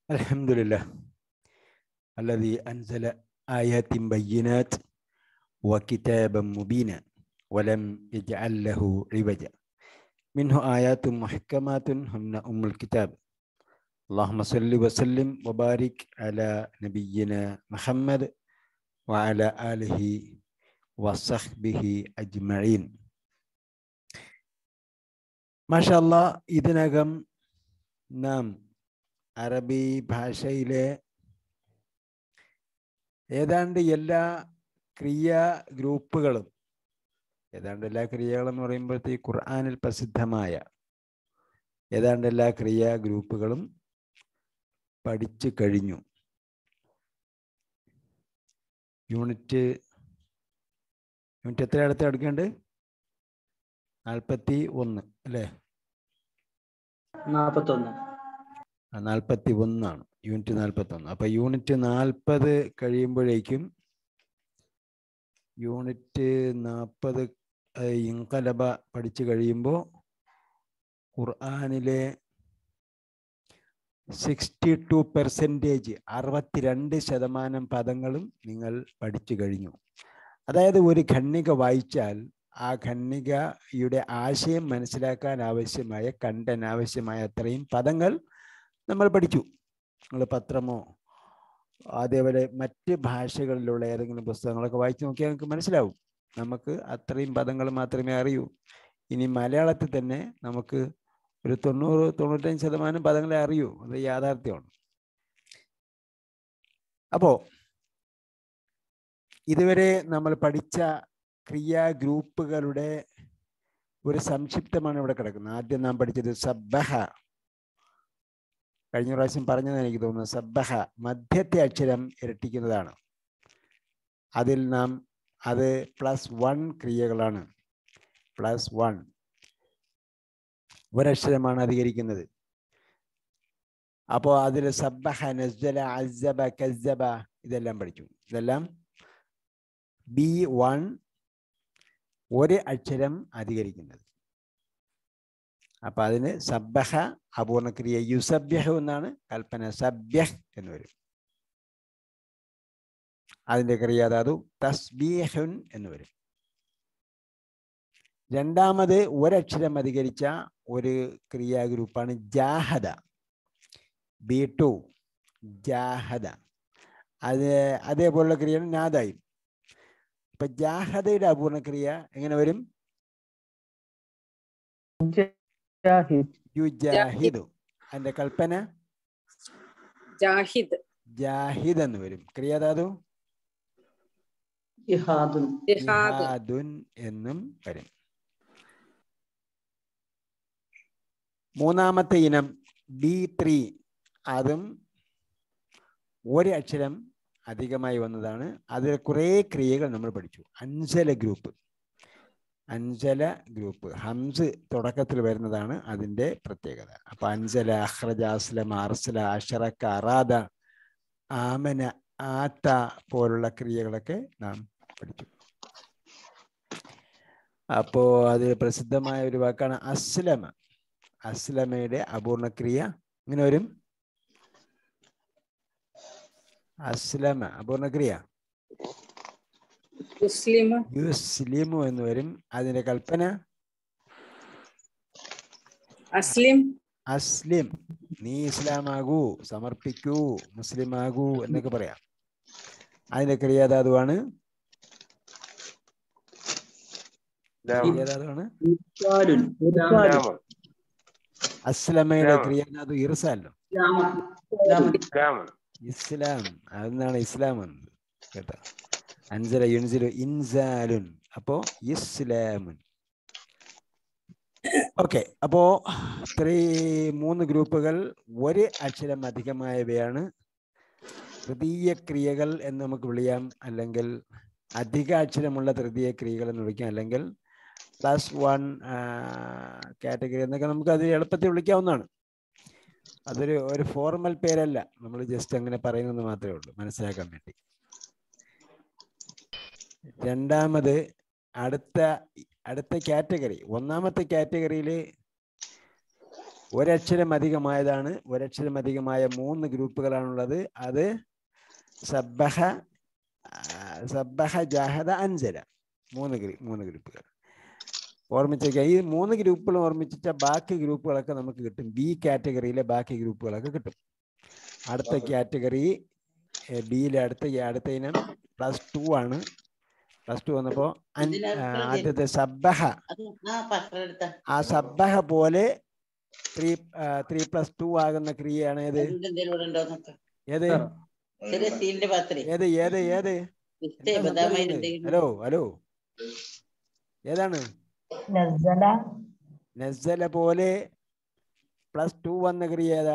الحمد لله الذي أنزل آيات بينات وكتابا مبينا ولم يجعل له عوجا منه آيات محكمات هن أم الكتاب اللهم صل وسلم وبارك على نبينا محمد وعلى آله وصحبه أجمعين ما شاء الله ഇതിനകം നാം അറബി ഭാഷയിലെ ഏതാണ്ട് എല്ലാ ക്രിയാ ഗ്രൂപ്പുകളും ഏതാണ്ട് എല്ലാ ക്രിയകളും എന്ന് പറയുമ്പോഴത്തേ ഖുർആാനിൽ പ്രസിദ്ധമായ ഏതാണ്ട് എല്ലാ ക്രിയാ ഗ്രൂപ്പുകളും പഠിച്ചു കഴിഞ്ഞു യൂണിറ്റ് യൂണിറ്റ് എത്ര അടുത്ത് എടുക്കേണ്ടത് നാൽപ്പത്തി ഒന്ന് അല്ലേ നാപ്പത്തൊന്ന് നാൽപ്പത്തി ഒന്നാണ് യൂണിറ്റ് നാൽപ്പത്തി ഒന്ന് അപ്പൊ യൂണിറ്റ് നാൽപ്പത് കഴിയുമ്പോഴേക്കും യൂണിറ്റ് നാൽപ്പത് ഇൻകലബ പഠിച്ചു കഴിയുമ്പോൾ ഖുർആാനിലെ സിക്സ്റ്റി ടു പെർസെൻറ്റേജ് അറുപത്തിരണ്ട് ശതമാനം പദങ്ങളും നിങ്ങൾ പഠിച്ചു കഴിഞ്ഞു അതായത് ഒരു ഖണ്ണിക വായിച്ചാൽ ആ ഖണ്ണികയുടെ ആശയം മനസ്സിലാക്കാൻ ആവശ്യമായ കണ്ടൻ ആവശ്യമായ അത്രയും പദങ്ങൾ നമ്മൾ പഠിച്ചു നിങ്ങൾ പത്രമോ അതേപോലെ മറ്റ് ഭാഷകളിലുള്ള ഏതെങ്കിലും പുസ്തകങ്ങളൊക്കെ വായിച്ചു നോക്കിയാൽ നിങ്ങൾക്ക് മനസ്സിലാവും നമുക്ക് അത്രയും പദങ്ങൾ മാത്രമേ അറിയൂ ഇനി മലയാളത്തിൽ തന്നെ നമുക്ക് ഒരു തൊണ്ണൂറ് തൊണ്ണൂറ്റഞ്ച് ശതമാനം പദങ്ങളെ അറിയൂ അത് യാഥാർത്ഥ്യമാണ് അപ്പോ ഇതുവരെ നമ്മൾ പഠിച്ച ക്രിയാ ഗ്രൂപ്പുകളുടെ ഒരു സംക്ഷിപ്തമാണ് ഇവിടെ കിടക്കുന്നത് ആദ്യം നാം പഠിച്ചത് സബ്ബഹ കഴിഞ്ഞ പ്രാവശ്യം പറഞ്ഞതെന്ന് എനിക്ക് തോന്നുന്നു സബ്ബഹ മധ്യത്തെ അക്ഷരം ഇരട്ടിക്കുന്നതാണ് അതിൽ നാം അത് പ്ലസ് വൺ ക്രിയകളാണ് പ്ലസ് വൺ ഒരക്ഷരമാണ് അധികരിക്കുന്നത് അപ്പോൾ അതിൽ സബ്ബഹ നസ്ജല അസബ കസബ ഇതെല്ലാം പഠിച്ചു ഇതെല്ലാം ബി വൺ ഒരു അക്ഷരം അധികരിക്കുന്നത് അപ്പൊ അതിന് സബ്ബഹ അപൂർണക്രിയ യുസബ്യഹ് എന്നാണ് കൽപ്പന സബ്യഹ് എന്ന് വരും അതിന്റെ ക്രിയാധാതു തസ്ബീഹുൻ എന്ന് വരും രണ്ടാമത് ഒരക്ഷരം അധികരിച്ച ഒരു ക്രിയാ ഗ്രൂപ്പാണ് ജാഹദ ബി ടു ജാഹദ അത് അതേപോലുള്ള ക്രിയയാണ് നാദായും ഇപ്പൊ ജാഹദയുടെ അപൂർണക്രിയ എങ്ങനെ വരും യുജാഹിദു അതിന്റെ കൽപ്പന ജാഹിദ് ജാഹിദ് എന്ന് വരും ക്രിയാധാതു ജിഹാദുൻ ജിഹാദ് ജിഹാദുൻ എന്നും വരും മൂന്നാമത്തെ ഇനം ബി ത്രീ അതും ഒരു അക്ഷരം അധികമായി വന്നതാണ് അതിൽ കുറേ ക്രിയകൾ നമ്മൾ പഠിച്ചു അഞ്ചല ഗ്രൂപ്പ് അഞ്ചല ഗ്രൂപ്പ് ഹംസ് തുടക്കത്തിൽ വരുന്നതാണ് അതിൻ്റെ പ്രത്യേകത അപ്പൊ അഞ്ചല അഹ്റജ അസ്ലം അർസല അഷറക്ക അറാദ ആമന ആത്ത പോലുള്ള ക്രിയകളൊക്കെ നാം പഠിച്ചു അപ്പോ അത് പ്രസിദ്ധമായ ഒരു വാക്കാണ് അസ്ലമ അസ്ലമയുടെ അപൂർണ ക്രിയ ഇങ്ങനെ വരും അസ്ലമ അപൂർണ ക്രിയ മുസ്ലിം യുസ്ലിമു എന്ന് വരും അതിന്റെ കൽപ്പന അസ്ലിം അസ്ലിം നീ ഇസ്ലാമാകൂ സമർപ്പിക്കൂ മുസ്ലിം ആകൂ എന്നൊക്കെ പറയാം അതിന്റെ ക്രിയാധാതുവാണ് ക്രിയാധാതുവാണ് ഇർസാലുൻ ഇർസാലുൻ അസ്ലമയുടെ ക്രിയാധാതു ഇർസാലോ ഇസ്ലാം ഇസ്ലാം അതെന്നാണ് ഇസ്ലാം എന്നത് കേട്ടോ അൻസല യുൻസിലു ഇൻസാലുൻ അപ്പോ ഇസ്ലാമുൻ ഓക്കെ അപ്പോ ത്രീ മൂന്ന് ഗ്രൂപ്പുകൾ ഒരു അക്ഷരം അധികമായവയാണ് തൃതീയ ക്രിയകൾ എന്ന് നമുക്ക് വിളിയാം അല്ലെങ്കിൽ അധിക അക്ഷരമുള്ള തൃതീയ ക്രിയകൾ എന്ന് വിളിക്കാം അല്ലെങ്കിൽ പ്ലസ് വൺ കാറ്റഗറി എന്നൊക്കെ നമുക്ക് അത് എളുപ്പത്തിൽ വിളിക്കാവുന്നതാണ് അതൊരു ഒരു ഫോർമൽ പേരല്ല നമ്മൾ ജസ്റ്റ് അങ്ങനെ പറയുന്നത് മാത്രമേ ഉള്ളൂ മനസ്സിലാക്കാൻ വേണ്ടി രണ്ടാമത് അടുത്ത അടുത്ത കാറ്റഗറി ഒന്നാമത്തെ കാറ്റഗറിയിൽ ഒരക്ഷരം അധികമായതാണ് ഒരക്ഷരം അധികമായ മൂന്ന് ഗ്രൂപ്പുകളാണുള്ളത് അത് സബ്ബഹ ആ, സബ്ബഹ ജാഹദ അൻസല മൂന്ന് ഗ്രൂ മൂന്ന് ഗ്രൂപ്പുകൾ ഓർമ്മിച്ചേക്കുക ഈ മൂന്ന് ഗ്രൂപ്പുകൾ ഓർമ്മിച്ച ബാക്കി ഗ്രൂപ്പുകളൊക്കെ നമുക്ക് കിട്ടും ബി കാറ്റഗറിയിലെ ബാക്കി ഗ്രൂപ്പുകളൊക്കെ കിട്ടും അടുത്ത കാറ്റഗറി ബിയിലെ അടുത്ത അടുത്ത ഇനം പ്ലസ് ടു ആണ് പ്ലസ് ടു വന്നപ്പോ അൻ- ആ, ആദ്യത്തെ സബ്ബഹ അത് ആ പത്രം എടുത്ത ആ സബ്ബഹ പോലെ ത്രീ ത്രീ പ്ലസ് ടു ആകുന്ന ക്രിയയാണ് ഏത് എന്തെങ്കിലും ഇവിടെ ഉണ്ടോ നോക്കാം ഏത് ചെറിയ സ്റ്റീലിന്റെ പാത്രം ഏത് ഏത് ഏത് ഇഷ്ടേ എന്താ ബദാമായി സംസാരിക്കുന്നത്? എന്തെങ്കിലും ഹലോ ഹലോ ഏതാണ് നസ്സല നസ്സല പോലെ പ്ലസ് ടു വന്ന ക്രിയ ഏതാ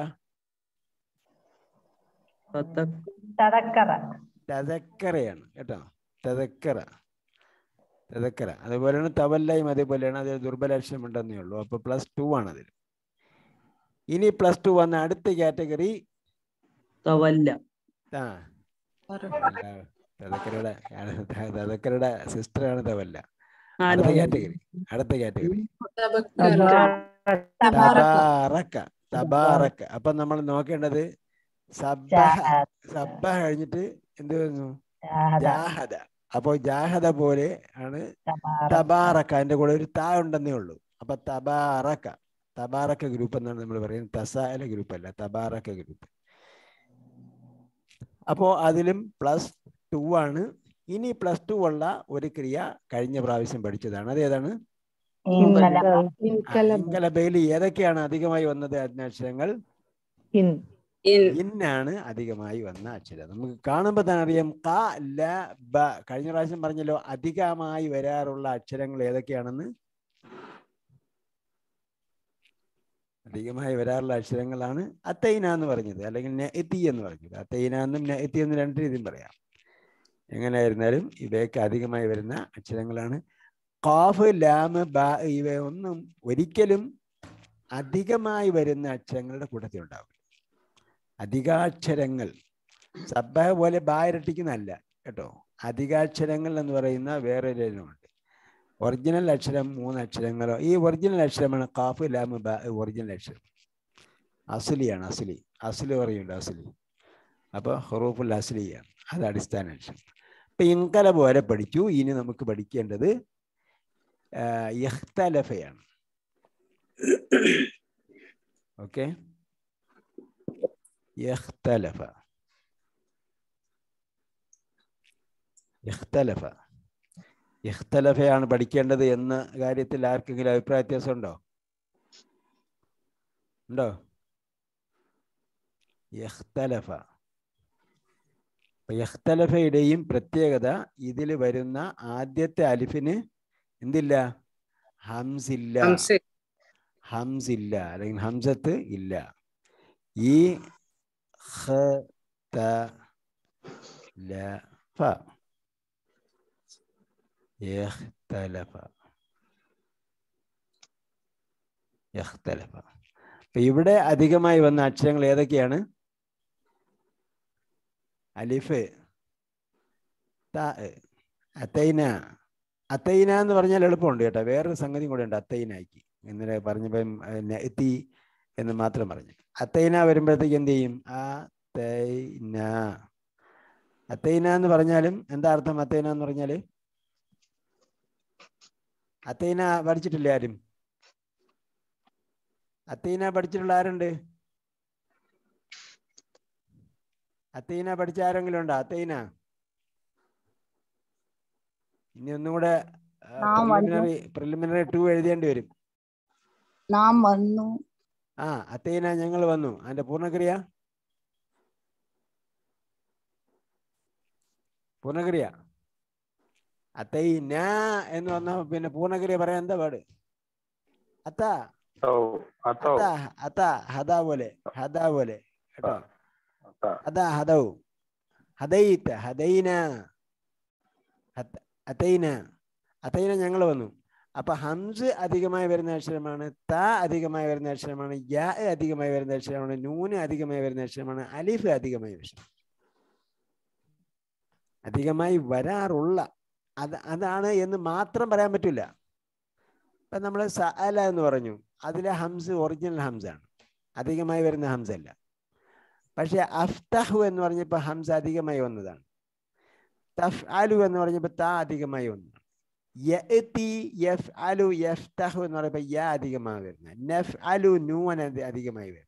തടക്കറ തതക്കറയാണ് കേട്ടോ തതക്കറ തതക്കറ അതുപോലെയാണ് തവല്ലയും അതേപോലെയാണ് അതിൽ ദുർബലാക്ഷരം ഉണ്ടെന്നേ ഉള്ളൂ അപ്പൊ പ്ലസ് ടു ആണ് അതിൽ ഇനി പ്ലസ് ടു വന്ന അടുത്ത കാറ്റഗറി തവല്ല ആ തതക്കരയുടെ തതക്കരയുടെ സിസ്റ്ററാണ് തവല്ല അടുത്ത കാറ്റഗറി അടുത്ത കാറ്റഗറി തബാറക്ക തബാറക്ക അപ്പൊ നമ്മൾ നോക്കേണ്ടത് സബ്ബഹ സബ്ബഹ കഴിഞ്ഞിട്ട് എന്ത് വരുന്നു ജാഹദ അപ്പോ ജാഹദ പോലെ ആണ് തബാറക്ക അതിന്റെ കൂടെ ഒരു താ ഉണ്ടെന്നേ ഉള്ളൂ അപ്പൊ തബാറക്ക തബാറക്ക ഗ്രൂപ്പ് എന്നാണ് നമ്മൾ പറയുന്നത് തസാല ഗ്രൂപ്പ് അല്ല തബാറക്ക ഗ്രൂപ്പ് അപ്പോ അതിലും പ്ലസ് ടു ആണ് ഇനി പ്ലസ് ടു ഉള്ള ഒരു ക്രിയ കഴിഞ്ഞ പ്രാവശ്യം പഠിച്ചതാണ് അത് ഏതാണ് ഇൻകലബയിൽ ഏതൊക്കെയാണ് അധികമായി വന്നത് അക്ഷരങ്ങൾ ഇന്നാണ് അധികമായി വന്ന അക്ഷരം നമുക്ക് കാണുമ്പോൾ തന്നെ അറിയാം ക ല ബ കഴിഞ്ഞ പ്രാവശ്യം പറഞ്ഞല്ലോ അധികമായി വരാറുള്ള അക്ഷരങ്ങൾ ഏതൊക്കെയാണെന്ന് അധികമായി വരാറുള്ള അക്ഷരങ്ങളാണ് അത്തൈന എന്ന് പറഞ്ഞത് അല്ലെങ്കിൽ നെത്തി എന്ന് പറഞ്ഞത് അത്തൈന എന്നും നെത്തി എന്നും രണ്ട് രീതിയും പറയാം എങ്ങനെയായിരുന്നാലും ഇവയൊക്കെ അധികമായി വരുന്ന അക്ഷരങ്ങളാണ് കാഫ് ലാമ് ബ ഇവയൊന്നും ഒരിക്കലും അധികമായി വരുന്ന അക്ഷരങ്ങളുടെ കൂട്ടത്തിൽ ഉണ്ടാവില്ല അധികാക്ഷരങ്ങൾ സബ്ബ പോലെ ബാ ഇരട്ടിക്കുന്നതല്ല കേട്ടോ അധികാക്ഷരങ്ങൾ എന്ന് പറയുന്ന വേറൊരു ഇനമുണ്ട് ഒറിജിനൽ അക്ഷരം മൂന്ന് അക്ഷരങ്ങളോ ഈ ഒറിജിനൽ അക്ഷരമാണ് കാഫ് ലാമ് ബ ഒറിജിനൽ അക്ഷരം അസുലിയാണ് അസുലി അസുലി പറയുന്നുണ്ട് അസുലി അപ്പോൾ ഹൊറൂഫുൽ അസുലിയാണ് അത് അടിസ്ഥാന അക്ഷരം ഇപ്പൊ ഇൻകല പോലെ പഠിച്ചു ഇനി നമുക്ക് പഠിക്കേണ്ടത് യഹ്തലഫയാണ് ഓക്കെ യഹ്തലഫ യഹ്തലഫ യഹ്തലഫയാണ് പഠിക്കേണ്ടത് എന്ന കാര്യത്തിൽ ആർക്കെങ്കിലും അഭിപ്രായ വ്യത്യാസം ഉണ്ടോ ഉണ്ടോ യഹ്തലഫ യഹ്തലഫയുടെയും പ്രത്യേകത ഇതിൽ വരുന്ന ആദ്യത്തെ അലിഫിന് എന്തില്ല ഹംസില്ല ഹംസില്ല അല്ലെങ്കിൽ ഹംസത്ത് ഇല്ല ഈ ഹ ത ല ഫ യഖ്തലഫ യഖ്തലഫ അപ്പൊ ഇവിടെ അധികമായി വന്ന അക്ഷരങ്ങൾ ഏതൊക്കെയാണ് അലിഫ് ത അത്തൈന അത്തൈന എന്ന് പറഞ്ഞാൽ എളുപ്പമുണ്ട് കേട്ടോ വേറൊരു സംഗതി കൂടെ ഉണ്ട് അത്തൈനാക്കി ഇന്നലെ പറഞ്ഞപ്പം എത്തി എന്ന് മാത്രം പറഞ്ഞു അത്തൈന വരുമ്പോഴത്തേക്ക് എന്ത് ചെയ്യും ആ തൈന അത്തൈന എന്ന് പറഞ്ഞാലും എന്താ അർത്ഥം അത്തൈന എന്ന് പറഞ്ഞാല് അത്തൈന പഠിച്ചിട്ടില്ലേ ആരും അത്തൈന പഠിച്ചിട്ടുള്ള ആരുണ്ട് അത്തൈന പഠിച്ച ആരെങ്കിലും ഉണ്ടോ അത്തൈന ഇനി ഒന്നും കൂടെ നാം വന്നു. പ്രിലിമിനറി പ്രിലിമിനറി ടു എഴുതേണ്ടി വരും നാം വന്നു ആ അത്തൈന ഞങ്ങൾ വന്നു അതിന്റെ പൂർണ്ണക്രിയ പൂർണ്ണക്രിയ അത്തൈന എന്ന് വന്ന പിന്നെ പൂർണ്ണക്രിയ പറയാൻ എന്താ പാട് അത്ത അത്ത അത്ത ഹദ പോലെ ഹദ പോലെ കേട്ടോ ഹദ ഹദൗ ഹദൈത്ത ഹദൈന ഹത്ത- അത്തൈന അത്തൈന ഞങ്ങൾ വന്നു അപ്പൊ ഹംസ് അധികമായി വരുന്ന അക്ഷരമാണ് ത അധികമായി വരുന്ന അക്ഷരമാണ് യ അധികമായി വരുന്ന അക്ഷരമാണ് നൂന് അധികമായി വരുന്ന അക്ഷരമാണ് അലിഫ് അധികമായി അക്ഷരം അധികമായി വരാറുള്ള അത് അതാണ് എന്ന് മാത്രം പറയാൻ പറ്റില്ല ഇപ്പൊ നമ്മൾ സഅല എന്ന് പറഞ്ഞു അതിലെ ഹംസ് ഒറിജിനൽ ഹംസാണ് അധികമായി വരുന്ന ഹംസ അല്ല പക്ഷെ അഫ്തഹു എന്ന് പറഞ്ഞപ്പോൾ ഹംസ അധികമായി വന്നതാണ് തഫ് അലു എന്ന് പറഞ്ഞപ്പോൾ താ അധികമായി വന്നതാണ് യഅ്തി യഫ്അലു യഫ്തഹു എന്ന് പറയുമ്പോൾ യ അധികമായി വരുന്നത് നഫ് അലു നൂൻ അത് അധികമായി വരുന്നത്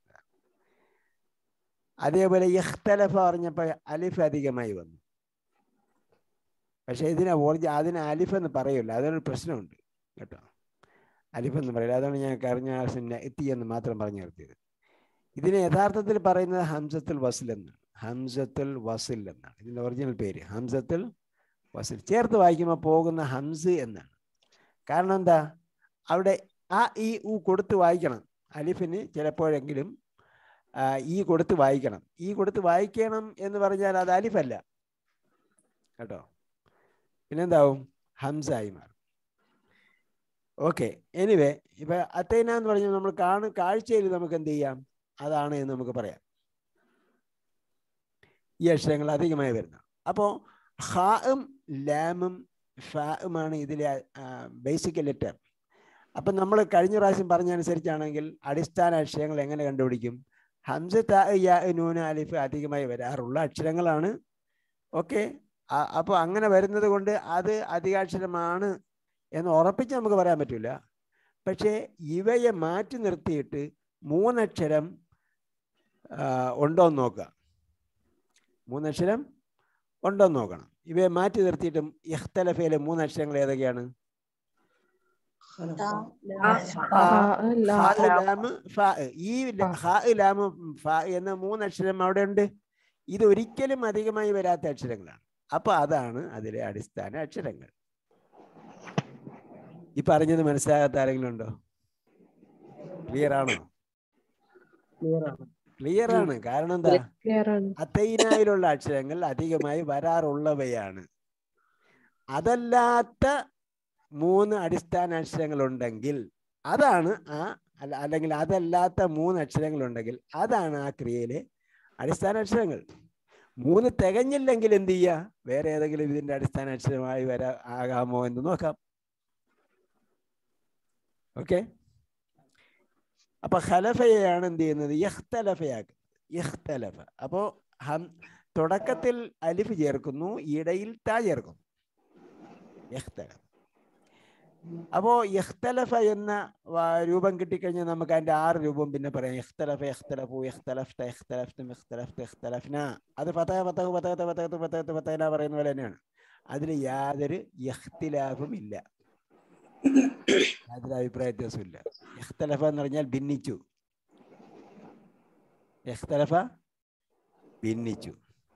അതേപോലെ ഇഖ്തലഫ പറഞ്ഞപ്പോൾ അലിഫ് അധികമായി വന്നു പക്ഷെ ഇതിനെ ഓർജ അതിന് അലിഫ് എന്ന് പറയില്ല അതൊരു പ്രശ്നമുണ്ട് കേട്ടോ അലിഫ് എന്ന് പറയില്ല അതാണ് ഞാൻ കഴിഞ്ഞ പ്രാവശ്യം എത്തി എന്ന് മാത്രം പറഞ്ഞു നിർത്തിയത് ഇതിനെ യഥാർത്ഥത്തിൽ പറയുന്നത് ഹംസത്തുൽ വസിൽ എന്നാണ് ഹംസത്തുൽ വസിൽ എന്നാണ് ഇതിൻ്റെ ഒറിജിനൽ പേര് ഹംസത്തുൽ വസിൽ ചേർത്ത് വായിക്കുമ്പോൾ പോകുന്ന ഹംസ് എന്നാണ് കാരണം എന്താ അവിടെ ആ ഈ ഉ കൊടുത്ത് വായിക്കണം അലിഫിന് ചിലപ്പോഴെങ്കിലും ആ, ഈ കൊടുത്ത് വായിക്കണം ഈ കൊടുത്ത് വായിക്കണം എന്ന് പറഞ്ഞാൽ അത് അലിഫല്ല കേട്ടോ പിന്നെന്താവും ഹംസായി മാറും ഓക്കെ എനിവേ ഇപ്പൊ അത്തൈന എന്ന് പറഞ്ഞാൽ നമ്മൾ കാണും കാഴ്ചയിൽ നമുക്ക് എന്ത് ചെയ്യാം അതാണ് എന്ന് നമുക്ക് പറയാം ഈ അക്ഷരങ്ങൾ അധികമായി വരുന്ന അപ്പോൾ ഹായും ലാമും ഫായുമാണ് ഇതിലെ ബേസിക് ലെറ്റർ അപ്പം നമ്മൾ കഴിഞ്ഞ പ്രാവശ്യം പറഞ്ഞതനുസരിച്ചാണെങ്കിൽ അടിസ്ഥാന അക്ഷരങ്ങൾ എങ്ങനെ കണ്ടുപിടിക്കും ഹംസ ത യ നൂന അലിഫ് അധികമായി വരാറുള്ള അക്ഷരങ്ങളാണ് ഓക്കെ അപ്പോൾ അങ്ങനെ വരുന്നത് കൊണ്ട് അത് അധികാക്ഷരമാണ് എന്ന് ഉറപ്പിച്ച് നമുക്ക് പറയാൻ പറ്റില്ല പക്ഷേ ഇവയെ മാറ്റി നിർത്തിയിട്ട് മൂന്നക്ഷരം ആ, ഉണ്ടോ എന്ന് നോക്കുക മൂന്നക്ഷരം ഉണ്ടോ എന്ന് നോക്കണം ഇവയെ മാറ്റി നിർത്തിയിട്ടും ഇഖ്തലഫയിലെ മൂന്നക്ഷരങ്ങൾ ഏതൊക്കെയാണ് ഹാ, ലാമ്, ഫാ. ഈ ല- ഹാ, ലാമ്, ഫാ എന്ന മൂന്നക്ഷരം അവിടെ ഉണ്ട് ഇത് ഒരിക്കലും അധികമായി വരാത്ത അക്ഷരങ്ങളാണ് അപ്പൊ അതാണ് അതിലെ അടിസ്ഥാന അക്ഷരങ്ങൾ ഈ പറഞ്ഞത് മനസ്സിലാകാത്ത ആരെങ്കിലും ഉണ്ടോ ക്ലിയർ ആണോ ക്ലിയർ ആണ് ക്ലിയർ ആണ് കാരണം എന്താ ക്ലിയർ ആണ് അത്തൈനായിലുള്ള അക്ഷരങ്ങൾ അധികമായി വരാറുള്ളവയാണ് അതല്ലാത്ത മൂന്ന് അടിസ്ഥാന അക്ഷരങ്ങൾ ഉണ്ടെങ്കിൽ അതാണ് ആ അല്ല അല്ലെങ്കിൽ അതല്ലാത്ത മൂന്ന് അക്ഷരങ്ങൾ ഉണ്ടെങ്കിൽ അതാണ് ആ ക്രിയയിലെ അടിസ്ഥാന അക്ഷരങ്ങൾ മൂന്ന് തികഞ്ഞില്ലെങ്കിൽ എന്ത് ചെയ്യുക വേറെ ഏതെങ്കിലും ഇതിന്റെ അടിസ്ഥാന അക്ഷരമായി വരാ ആകാമോ എന്ന് നോക്കാം ഓക്കെ അപ്പൊ ഖലഫയെയാണ് എന്ത് ചെയ്യുന്നത് യഖ്തലഫയാക്കുന്നത് യഖ്തലഫ അപ്പോ ഹം തുടക്കത്തിൽ അലിഫ് ചേർക്കുന്നു ഇടയിൽ താ ചേർക്കുന്നു യഖ്തലഫ അപ്പോ യഖ്തലഫ എന്ന വാ- രൂപം കിട്ടിക്കഴിഞ്ഞാൽ നമുക്ക് അതിന്റെ ആറ് രൂപം പിന്നെ പറയാം യഖ്തലഫ യഖ്തലഫു യഖ്തലഫ്ത യഖ്തലഫ്തും യഖ്തലഫ്ത യഖ്തലഫ്ന അത് ഫതഹ ഫതഹു ഫതഹത്ത് ഫതഹത്ത് ഫതഹത്ത് ഫതഹന പറയുന്ന പോലെ തന്നെയാണ് അതിൽ യാതൊരു യഖ്തിലാഫും ഇല്ല യാതൊരു അഭിപ്രായ വ്യത്യാസവും ഇല്ല യഖ്തലഫ എന്ന് പറഞ്ഞാൽ ഭിന്നിച്ചു യഖ്തലഫ ഭിന്നിച്ചു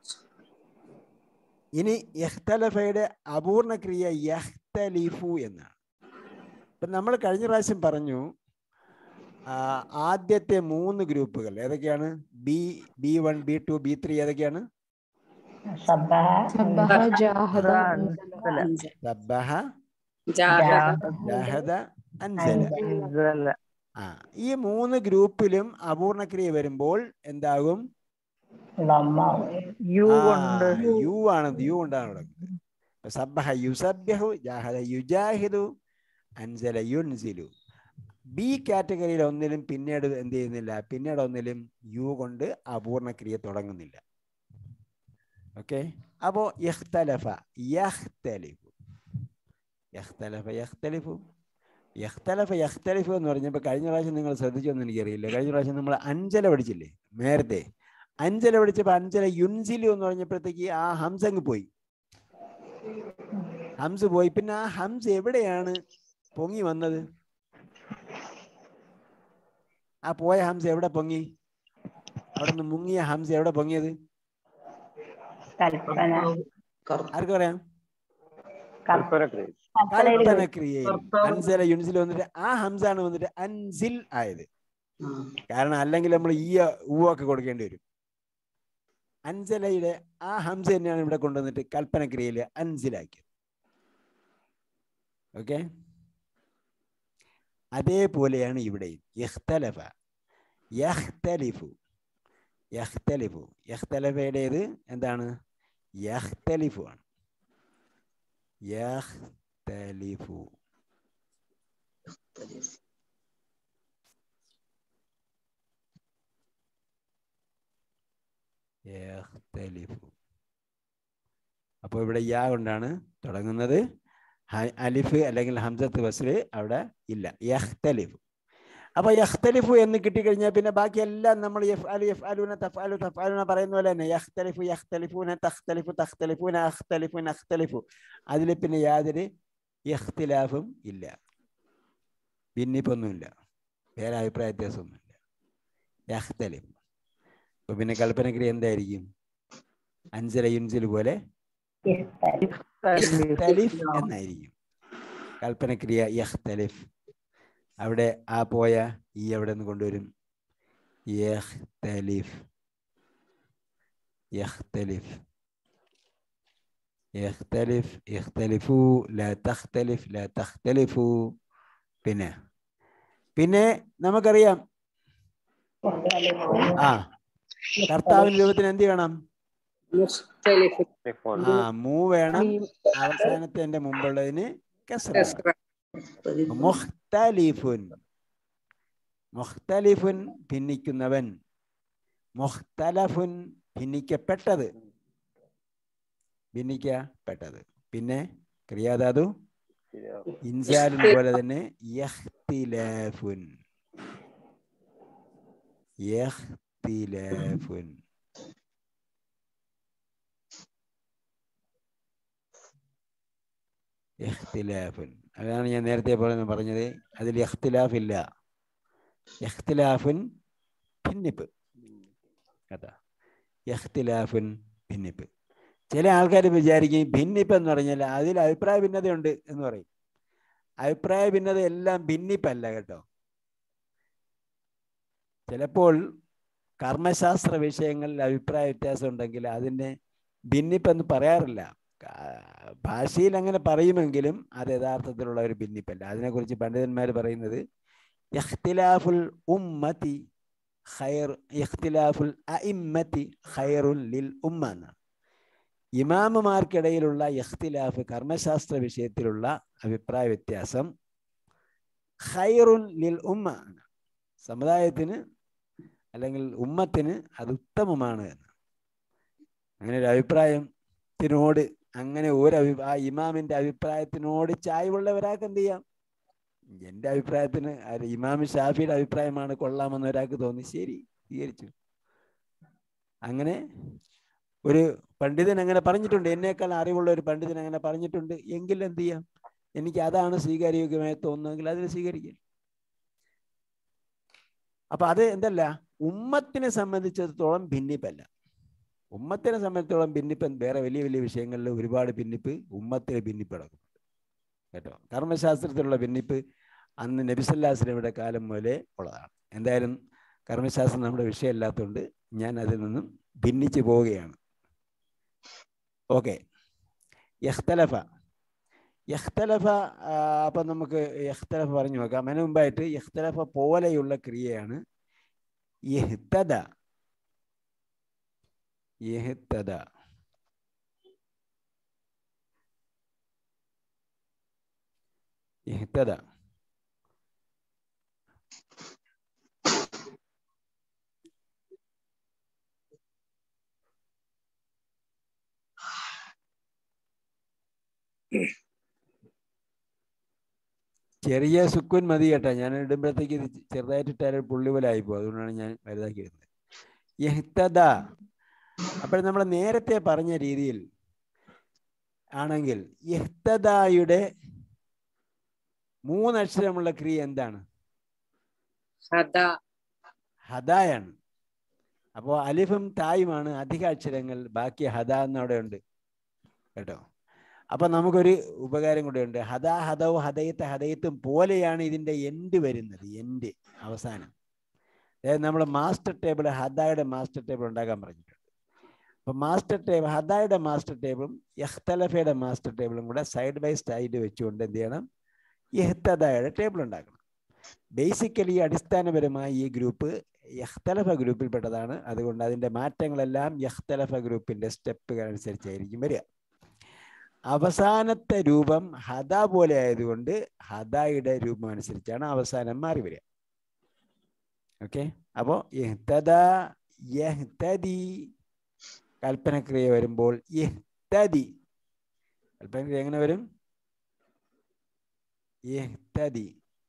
ഇനി യഖ്തലഫയുടെ അപൂർണ ക്രിയ യഖ്തലിഫു എന്നാണ് ഇപ്പം നമ്മൾ കഴിഞ്ഞ പ്രാവശ്യം പറഞ്ഞു ആ, ആദ്യത്തെ മൂന്ന് ഗ്രൂപ്പുകൾ ഏതൊക്കെയാണ് B B one B two B three ഏതൊക്കെയാണ് സബ്ബഹ സബ്ബഹ ജാഹദ സബ്ബഹ ജാഹദ ജഹദ അൻസല അൻസല. ആ ഈ മൂന്ന് ഗ്രൂപ്പിലും അപൂർണ ക്രിയ വരുമ്പോൾ എന്താകും ലമ്മ യു കൊണ്ട് യു ആണ് യു കൊണ്ടാണ് തുടങ്ങുന്നത് അപ്പൊ സബ്ബഹ യുസബ്യഹു ജാഹദ യുജാഹിദു അൻസല യുൻസിലു ബി കാറ്റഗറിയിൽ ഒന്നിലും പിന്നീട് എന്ത് ചെയ്യുന്നില്ല പിന്നീട് ഒന്നിലും യു കൊണ്ട് അപൂർണ ക്രിയ തുടങ്ങുന്നില്ല ഓക്കെ അപ്പോ യഖ്തലഫ യഖ്തലിഫു യഖ്തലഫ യഖ്തലിഫു യഖ്തലഫ യഖ്തലിഫു എന്ന് പറഞ്ഞപ്പോൾ കഴിഞ്ഞ പ്രാവശ്യം നിങ്ങൾ ശ്രദ്ധിച്ചൊന്നും എനിക്കറിയില്ല കഴിഞ്ഞ പ്രാവശ്യം നമ്മൾ അഞ്ചല പഠിച്ചില്ലേ നേരത്തെ അഞ്ചല പഠിച്ചപ്പോൾ അഞ്ചല യുൻസിലു എന്ന് പറഞ്ഞപ്പോഴത്തേക്ക് ആ ഹംസ അങ്ങ് പോയി ഹംസ് പോയി പിന്നെ ആ ഹംസ് എവിടെയാണ് പൊങ്ങി വന്നത് ആ പോയ ഹംസ എവിടെ പൊങ്ങി അവിടെ നിന്ന് മുങ്ങിയ ഹംസ എവിടെ പൊങ്ങിയത് കൽപ്പന ആർക്ക് പറയാം കൽപ്പനയിൽ കൽപ്പന ക്രിയയിൽ അൻസല യുൻസിൽ വന്നിട്ട് ആ ഹംസ ആണ് വന്നിട്ട് അൻസിൽ ആയത് കാരണം അല്ലെങ്കിൽ നമ്മൾ ഈ ഊ ഒക്കെ കൊടുക്കേണ്ടി വരും അൻസലയുടെ ആ ഹംസ തന്നെയാണ് ഇവിടെ കൊണ്ടുവന്നിട്ട് കൽപ്പന ക്രിയയിൽ അൻസിലാക്കിയത് ഓക്കെ അതേപോലെയാണ് ഇവിടെയും യഖ്തലഫ യഖ്തലിഫു യഖ്തലിഫു യഖ്തലഫയുടേത് എന്താണ് യഖ്തലിഫു ആണ് യഖ്തലിഫു യഖ്തലിഫു അപ്പോൾ ഇവിടെ യാ കൊണ്ടാണ് തുടങ്ങുന്നത് ഹ- അലിഫ് അല്ലെങ്കിൽ ഹംസത്ത് വസ്ല് അവിടെ ഇല്ല യഖ്തലിഫു അപ്പൊ യഖ്തലിഫു എന്ന് കിട്ടിക്കഴിഞ്ഞാൽ പിന്നെ ബാക്കി എല്ലാം നമ്മൾ യഫ് അലു യഫ് അലുന തഫ് അലു തഫ് അലുന പറയുന്ന പോലെ തന്നെ യഖ്തലിഫു യഖ്തലിഫൂന തഖ്തലിഫു തഖ്തലിഫൂന അഖ്തലിഫുന അഖ്തലിഫു അതിൽ പിന്നെ യാതൊരു ഇഖ്തിലാഫും ഇല്ല ഭിന്നിപ്പൊന്നുമില്ല വേറെ അഭിപ്രായ വ്യത്യാസമൊന്നുമില്ല യഖ്തലിഫ് അപ്പൊ പിന്നെ കൽപ്പനക്രിയ എന്തായിരിക്കും അൻസല യുൻസിൽ പോലെ യഖ്തലിഫ് എന്നായിരിക്കും കൽപ്പനക്രിയ യഖ്തലിഫ് അവിടെ ആ പോയ ഈ എവിടെ നിന്ന് കൊണ്ടുവരും യഖ്തലിഫ് യഖ്തലിഫ് യഖ്തലിഫ് യഖ്തലിഫു ലാ തഖ്തലിഫ് ലാ തഖ്തലിഫു പിന്നെ പിന്നെ നമുക്കറിയാം ആ കർത്താവിന്റെ രൂപത്തിന് എന്ത് വേണം മുഖ്തലിഫ് ആ മൂ വേണം അവസാനത്തെ മുമ്പുള്ളതിന് കസ്ര വേണം. മുഖ്തലിഫുൻ മുഖ്തലിഫുൻ ഭിന്നിക്കുന്നവൻ മുഖ്തലഫുൻ ഭിന്നിക്കപ്പെട്ടത് ഭിന്നിക്കപ്പെട്ടത് പിന്നെ ക്രിയാധാതു ഇൻസാലും പോലെ തന്നെ യഖ്തിലാഫുൻ യഖ്തിലാഫുൻ ഇഖ്തിലാഫുൻ അതാണ് ഞാൻ നേരത്തെ പോലെ പറഞ്ഞത് അതിൽ ഇഖ്തിലാഫ് ഇല്ല ഇഖ്തിലാഫുൻ ഭിന്നിപ്പ് കേട്ടാ ഇഖ്തിലാഫുൻ ഭിന്നിപ്പ് ചില ആൾക്കാർ വിചാരിക്കും ഭിന്നിപ്പ് എന്ന് പറഞ്ഞാൽ അതിൽ അഭിപ്രായ ഭിന്നതയുണ്ട് എന്ന് പറയും അഭിപ്രായ ഭിന്നത എല്ലാം ഭിന്നിപ്പല്ല കേട്ടോ ചിലപ്പോൾ കർമ്മശാസ്ത്ര വിഷയങ്ങളിൽ അഭിപ്രായ വ്യത്യാസം ഉണ്ടെങ്കിൽ അതിനെ ഭിന്നിപ്പെന്ന് പറയാറില്ല കാ- ഭാഷയിൽ അങ്ങനെ പറയുമെങ്കിലും അത് യഥാർത്ഥത്തിലുള്ള ഒരു ഭിന്നിപ്പല്ല അതിനെക്കുറിച്ച് പണ്ഡിതന്മാർ പറയുന്നത് ഇഖ്തിലാഫുൽ ഉമ്മത്തി ഖൈർ ഇഖ്തിലാഫുൽ അഇമ്മത്തി ഖൈറുൻ ലിൽ ഉമ്മ എന്നാണ് ഇമാമുമാർക്കിടയിലുള്ള ഇഖ്തിലാഫ് കർമ്മശാസ്ത്ര വിഷയത്തിലുള്ള അഭിപ്രായ വ്യത്യാസം ഖൈറുൻ ലിൽ ഉമ്മ ആണ് സമുദായത്തിന് അല്ലെങ്കിൽ ഉമ്മത്തിന് അത് ഉത്തമമാണ് എന്ന് അങ്ങനെ ഒരു അഭിപ്രായത്തിനോട് അങ്ങനെ ഒരു അഭി ആ ഇമാമിന്റെ അഭിപ്രായത്തിനോട് ചായ്വുള്ള ഒരാൾക്ക് എന്ത് ചെയ്യാം എൻ്റെ അഭിപ്രായത്തിന് അത് ഇമാം ഷാഫിയുടെ അഭിപ്രായമാണ് കൊള്ളാമെന്ന് ഒരാൾക്ക് തോന്നി ശരി സ്വീകരിച്ചു അങ്ങനെ ഒരു പണ്ഡിതൻ അങ്ങനെ പറഞ്ഞിട്ടുണ്ട് എന്നേക്കാൾ അറിവുള്ള ഒരു പണ്ഡിതൻ അങ്ങനെ പറഞ്ഞിട്ടുണ്ട് എങ്കിൽ എന്ത് ചെയ്യാം എനിക്ക് അതാണ് സ്വീകാര്യോഗ്യമായി തോന്നുന്നതെങ്കിൽ അതിന് സ്വീകരിക്കാം അപ്പൊ അത് എന്തല്ല ഉമ്മത്തിനെ സംബന്ധിച്ചിടത്തോളം ഭിന്നിപ്പല്ല ഉമ്മത്തിനെ സംബന്ധിച്ചിടത്തോളം ഭിന്നിപ്പ് വേറെ വലിയ വലിയ വിഷയങ്ങളിൽ ഒരുപാട് ഭിന്നിപ്പ് ഉമ്മത്തിലെ ഭിന്നിപ്പ് നടക്കുന്നുണ്ട് കേട്ടോ കർമ്മശാസ്ത്രത്തിലുള്ള ഭിന്നിപ്പ് അന്ന് നബിസല്ലാസ്ലമിയുടെ കാലം മുതലേ ഉള്ളതാണ് എന്തായാലും കർമ്മശാസ്ത്രം നമ്മുടെ വിഷയമല്ലാത്തതുകൊണ്ട് ഞാൻ അതിൽ നിന്നും ഭിന്നിച്ചു പോവുകയാണ് ഓക്കെ യഖ്തലഫ യഖ്തലഫ ആ, അപ്പം നമുക്ക് യഖ്തലഫ പറഞ്ഞു നോക്കാം അതിന് മുമ്പായിട്ട് യഖ്തലഫ പോലെയുള്ള ക്രിയയാണ് യഹ്തദ യഹ്തദ യഹ്തദ ചെറിയ സുക്കുൻ മതി കേട്ടോ ഞാൻ ഇടുമ്പോഴത്തേക്ക് ഇത് ചെറുതായിട്ട് ഇട്ടാൽ പുള്ളി പോലെ ആയിപ്പോ അതുകൊണ്ടാണ് ഞാൻ വലുതാക്കി ഇടുന്നത് യഹ്തദ അപ്പോൾ നമ്മൾ നേരത്തെ പറഞ്ഞ രീതിയിൽ ആണെങ്കിൽ യഹ്തദായുടെ മൂന്നക്ഷരമുള്ള ക്രിയ എന്താണ് ഹദ ഹദായാണ് അപ്പോൾ അലിഫും തായുമാണ് അധിക അക്ഷരങ്ങൾ ബാക്കി ഹദ എന്നവിടെ ഉണ്ട് കേട്ടോ അപ്പൊ നമുക്കൊരു ഉപകാരം കൂടെ ഉണ്ട് ഹദ ഹദവും ഹദയത്ത് ഹദയത്തും പോലെയാണ് ഇതിന്റെ എൻഡ് വരുന്നത് എൻഡ് അവസാനം അതായത് നമ്മൾ മാസ്റ്റർ ടേബിൾ ഹദായുടെ മാസ്റ്റർ ടേബിൾ ഉണ്ടാക്കാൻ പറഞ്ഞിട്ടുണ്ട് അപ്പൊ മാസ്റ്റർ ടേബിൾ ഹദായുടെ മാസ്റ്റർ ടേബിളും യഹ്തലഫയുടെ മാസ്റ്റർ ടേബിളും കൂടെ സൈഡ് ബൈ സൈഡ് വെച്ചുകൊണ്ട് എന്ത് ചെയ്യണം യഹ്തദയുടെ ടേബിൾ ഉണ്ടാക്കണം ബേസിക്കലി അടിസ്ഥാനപരമായി ഈ ഗ്രൂപ്പ് യഹ്തലഫ ഗ്രൂപ്പിൽപ്പെട്ടതാണ് അതുകൊണ്ട് അതിന്റെ മാറ്റങ്ങളെല്ലാം യഹ്തലഫ ഗ്രൂപ്പിന്റെ സ്റ്റെപ്പുകൾ അനുസരിച്ചായിരിക്കും വരിക അവസാനത്തെ രൂപം ഹദ പോലെ ആയതുകൊണ്ട് ഹദായുടെ രൂപം അനുസരിച്ചാണ് അവസാനം മാറി വരിക ഓക്കെ അപ്പോ യഹ്തദ യഹ്തദി കൽപ്പനക്രിയ വരുമ്പോൾ ഇഹ്തദി കൽപ്പനക്രിയ എങ്ങനെ വരും ഇഹ്തദി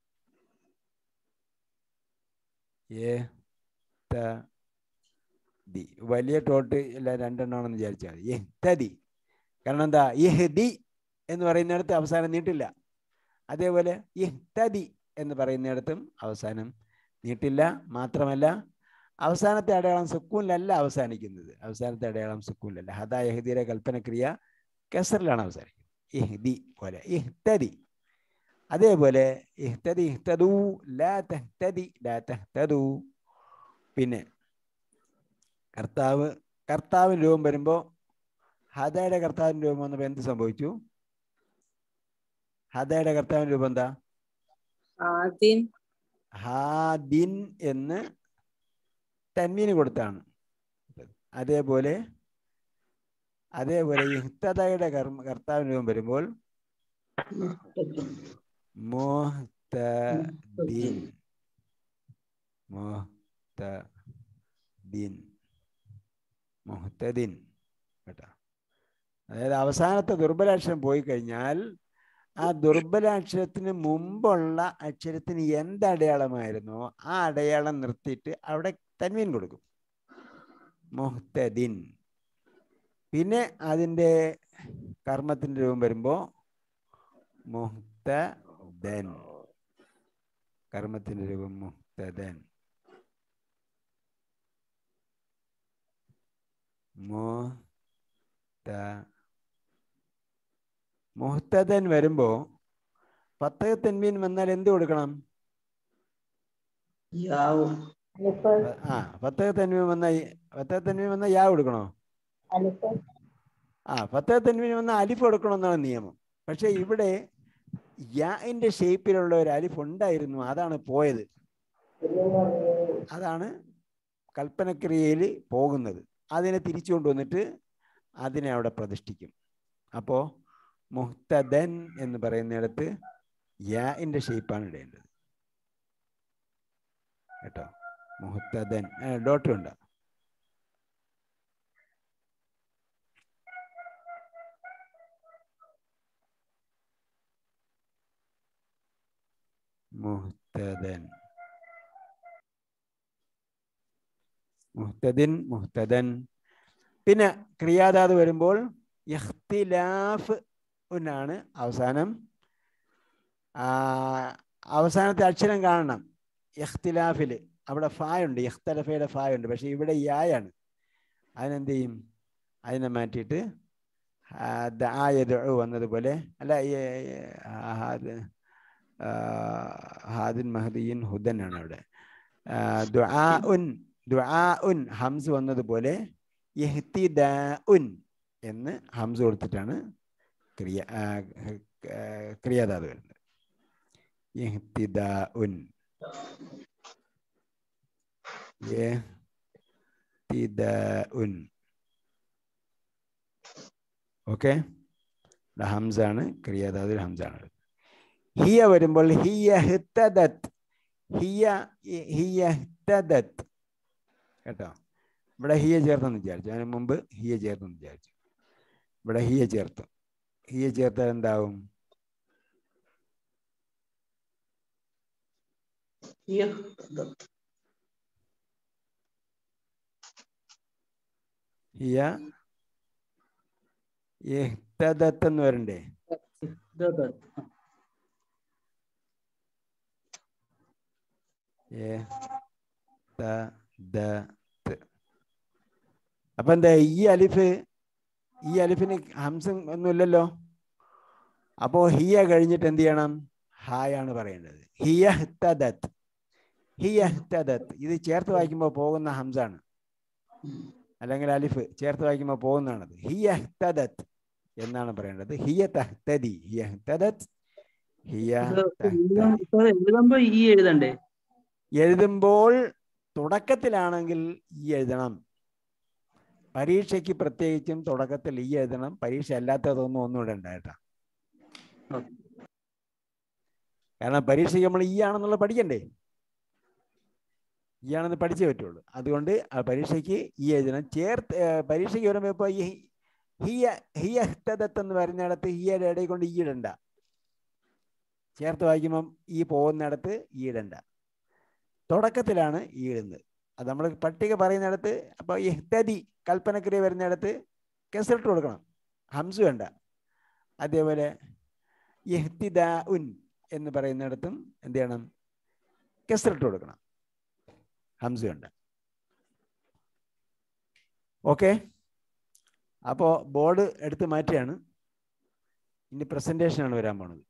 ഇഹ്തദി വലിയ ടോട്ട് ഇല്ല രണ്ടെണ്ണമാണെന്ന് വിചാരിച്ചാൽ മതി ഇഹ്തദി കാരണം എന്താ ഇഹ്ദി എന്ന് പറയുന്നിടത്ത് അവസാനം നീട്ടില്ല അതേപോലെ ഇഹ്തദി എന്ന് പറയുന്നിടത്തും അവസാനം നീട്ടില്ല മാത്രമല്ല അവസാനത്തെ അടയാളം സുക്കൂനിലല്ല അവസാനിക്കുന്നത് അവസാനത്തെ അടയാളം സുക്കൂനിലല്ല ഹദാ യഹദിയുടെ കൽപ്പനക്രിയ കെസറിലാണ് അവസാനിക്കുന്നത് ഇഹ്ദി പോലെ ഇഹ്തദി അതേപോലെ ഇഹ്തദി ഇഹ്തദു ലാ തഹ്തദി ലാ തഹ്തദു പിന്നെ കർത്താവ് കർത്താവിന് രൂപം വരുമ്പോൾ ഹദയുടെ കർത്താവിന് രൂപം വന്നപ്പോൾ എന്ത് സംഭവിച്ചു ഹദയുടെ കർത്താവിന് രൂപം എന്താ ആദിൻ ഹാദിൻ എന്ന് തന്മീന് കൊടുത്താണ് അതേപോലെ അതേപോലെ ഇഹ്തദയുടെ കർമ്മ കർത്താവിന് രൂപം വരുമ്പോൾ മുഹ്തദിൻ മുഹ്തദിൻ മുഹ്തദിൻ കേട്ടോ അതായത് അവസാനത്തെ ദുർബലാക്ഷരം പോയി കഴിഞ്ഞാൽ ആ ദുർബലാക്ഷരത്തിന് മുമ്പുള്ള അക്ഷരത്തിന് എന്ത് അടയാളമായിരുന്നോ ആ അടയാളം നിർത്തിയിട്ട് അവിടെ തന്മീൻ കൊടുക്കും മുഹ്തദിൻ പിന്നെ അതിൻ്റെ കർമ്മത്തിൻ്റെ രൂപം വരുമ്പോൾ മുഹ്തദൻ കർമ്മത്തിൻ്റെ രൂപം മുഹ്തദൻ മുഹ്ത മുഹ്തദൻ വരുമ്പോ പത്തക തെന്മീൻ വന്നാൽ എന്ത് കൊടുക്കണം യാവും ആ പത്തക തെന്മീൻ വന്ന പത്തക തെന്മീൻ വന്ന യാ കൊടുക്കണോ ആ പത്തക തെന്മീൻ വന്ന അലിഫ് കൊടുക്കണമെന്നാണ് നിയമം പക്ഷെ ഇവിടെ യാന്റെ ഷേപ്പിലുള്ള ഒരു അലിഫ് ഉണ്ടായിരുന്നു അതാണ് പോയത് അതാണ് കൽപ്പനക്രിയയിൽ പോകുന്നത് അതിനെ തിരിച്ചു കൊണ്ടുവന്നിട്ട് അതിനെ അവിടെ പ്രതിഷ്ഠിക്കും അപ്പോൾ മുഹ്തദൻ എന്ന് പറയുന്നിടത്ത് യാന്റെ ഷേപ്പാണ് ഇടേണ്ടത് കേട്ടോ മുഹ്തദൻ ഡോട്ട് ഉണ്ട് മുഹ്തദൻ മുഹ്തദിൻ മുഹ്തദൻ പിന്നെ ക്രിയാദാത് വരുമ്പോൾ ഇഖ്തിലാഫ് എന്നാണ് അവസാനം ആ, അവസാനത്തെ അക്ഷരം കാണണം ഇഖ്തിലാഫിൽ അവിടെ ഫായുണ്ട് ഇഖ്തലഫയുടെ ഫായുണ്ട് പക്ഷെ ഇവിടെ യായാണ് അതിനെന്ത് ചെയ്യും അതിനെ മാറ്റിയിട്ട് ആ, ദആയദഉ വന്നതുപോലെ അല്ല ഈ, ആ, ഹാദ്, ആ, ഹാദിൻ മഹദിയിൻ ഹുദൻ ആണ് അവിടെ ആ, ദുആ ഉൻ ദുആ ഉൻ ഹംസ് വന്നതുപോലെ ഇഹ്തിദാഉൻ എന്ന് ഹംസ് കൊടുത്തിട്ടാണ് ക്രിയ ആ, ആ, ക്രിയാധാതു വരുന്നത് ഇഹ്തിദാഉൻ ഇഹ്തിദാഉൻ ഓക്കെ ഹംസ ആണ് ക്രിയാധാതുൽ ഹംസ ആണ് ഹിയ വരുമ്പോൾ ഹിയ ഹിത്തദത്ത് ഹിയ ഹിയ ഹിത്തദത്ത് കേട്ടോ ഇവിടെ ഹിയ ചേർത്തെന്ന് വിചാരിച്ചു അതിന് മുമ്പ് ഹിയ ചേർത്തെന്ന് വിചാരിച്ചു ഇവിടെ ഹിയ ചേർത്തു ഹിയ ചേർത്താൽ എന്താവും ഹിയ ഇഹ്തദത്ത് എന്ന് വരണ്ടേ ഇഹ്തദത്ത്. അപ്പൊ എന്താ ഈ അലിഫ് ഈ അലിഫിന് ഹംസം ഒന്നുമില്ലല്ലോ അപ്പോ ഹിയ കഴിഞ്ഞിട്ട് എന്ത് ചെയ്യണം ഹായാണ് പറയേണ്ടത് ഹിയ ഹിത്തദത്ത് ഹിയ ഹിത്തദത്ത് ഇത് ചേർത്ത് വായിക്കുമ്പോൾ പോകുന്ന ഹംസാണ് അല്ലെങ്കിൽ അലിഫ് ചേർത്ത് വായിക്കുമ്പോൾ പോകുന്നതാണത് ഹിയ ഹിത്തദത്ത് എന്നാണ് പറയേണ്ടത് ഹിയ തഹ്തദി ഹിയ ഹിത്തദത്ത് ഹിയ തഹ്തദി. എഴുതുമ്പോ ഈ എഴുതണ്ടേ എഴുതുമ്പോൾ തുടക്കത്തിലാണെങ്കിൽ ഈ എഴുതണം പരീക്ഷയ്ക്ക് പ്രത്യേകിച്ചും തുടക്കത്തിൽ ഈ എഴുതണം പരീക്ഷ അല്ലാത്തതൊന്നും ഒന്നും ഇടണ്ട കേട്ടാ കാരണം പരീക്ഷയ്ക്ക് നമ്മൾ ഈ ആണെന്നുള്ള പഠിക്കണ്ടേ ഇയാണെന്ന് പഠിച്ചേ പറ്റുള്ളൂ അതുകൊണ്ട് ആ പരീക്ഷയ്ക്ക് ഈ എഴുതണം ചേർത്ത് ഏ, പരീക്ഷയ്ക്ക് വരുമ്പോൾ ഇപ്പോൾ ഈ ഹിയ ഹിയ ഹ്തദത്ത് എന്ന് പറയുന്നിടത്ത് ഹിയയുടെ ഇടയിൽ കൊണ്ട് ഈ ഇടണ്ട ചേർത്ത് വായിക്കുമ്പം ഈ പോകുന്നിടത്ത് ഈ ഇടണ്ട തുടക്കത്തിലാണ് ഈ ഇടുന്നത് അത് നമ്മൾ പട്ടിക പറയുന്നിടത്ത് അപ്പോൾ ഇഹ്തദി കൽപ്പനക്രിയ വരുന്നിടത്ത് കെസറിട്ട് കൊടുക്കണം ഹംസ് വേണ്ട അതേപോലെ ഇഹ്തിദ ഉൻ എന്ന് പറയുന്നിടത്തും എന്ത് ചെയ്യണം കെസറിട്ട് കൊടുക്കണം ഹംസ് വേണ്ട ഓക്കെ അപ്പോൾ ബോർഡ് എടുത്ത് മാറ്റുകയാണ് ഇനി പ്രസൻറ്റേഷനാണ് വരാൻ പോണത്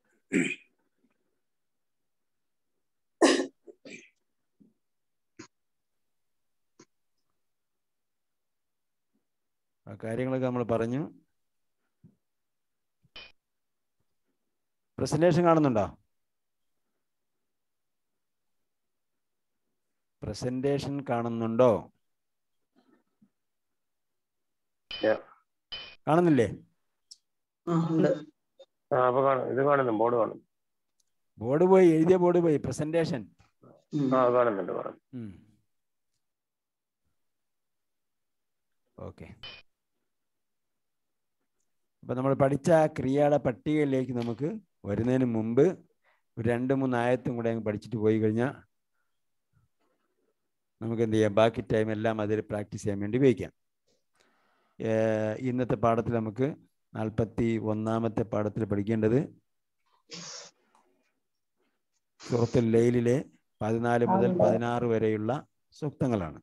ആ കാര്യങ്ങളൊക്കെ നമ്മൾ പറഞ്ഞു പ്രസന്റേഷൻ കാണുന്നുണ്ടോ പ്രസന്റേഷൻ കാണുന്നുണ്ടോ Yeah. കാണുന്നില്ലേ ആ ഉണ്ട് ആ അപ്പൊ കാണും ഇത് കാണുന്നു ബോർഡ് കാണും ബോർഡ് പോയി എഴുതിയ ബോർഡ് പോയി പ്രസന്റേഷൻ ഉം. ആ കാണുന്നുണ്ട് കാണും ഓക്കെ അപ്പൊ നമ്മൾ പഠിച്ച ആ ക്രിയയുടെ പട്ടികയിലേക്ക് നമുക്ക് വരുന്നതിന് മുമ്പ് ഒരു രണ്ട് മൂന്ന് ആയത്തും കൂടെ അങ്ങ് പഠിച്ചിട്ട് പോയി കഴിഞ്ഞാൽ നമുക്ക് എന്ത് ചെയ്യാം ബാക്കി ടൈം എല്ലാം അതിൽ പ്രാക്ടീസ് ചെയ്യാൻ വേണ്ടി ഉപയോഗിക്കാം ഏർ ഇന്നത്തെ പാഠത്തിൽ നമുക്ക് നാൽപ്പത്തി ഒന്നാമത്തെ പാഠത്തിൽ പഠിക്കേണ്ടത് സുഹൃത്തുൽ ലൈലിലെ പതിനാല് മുതൽ പതിനാറ് വരെയുള്ള സൂക്തങ്ങളാണ്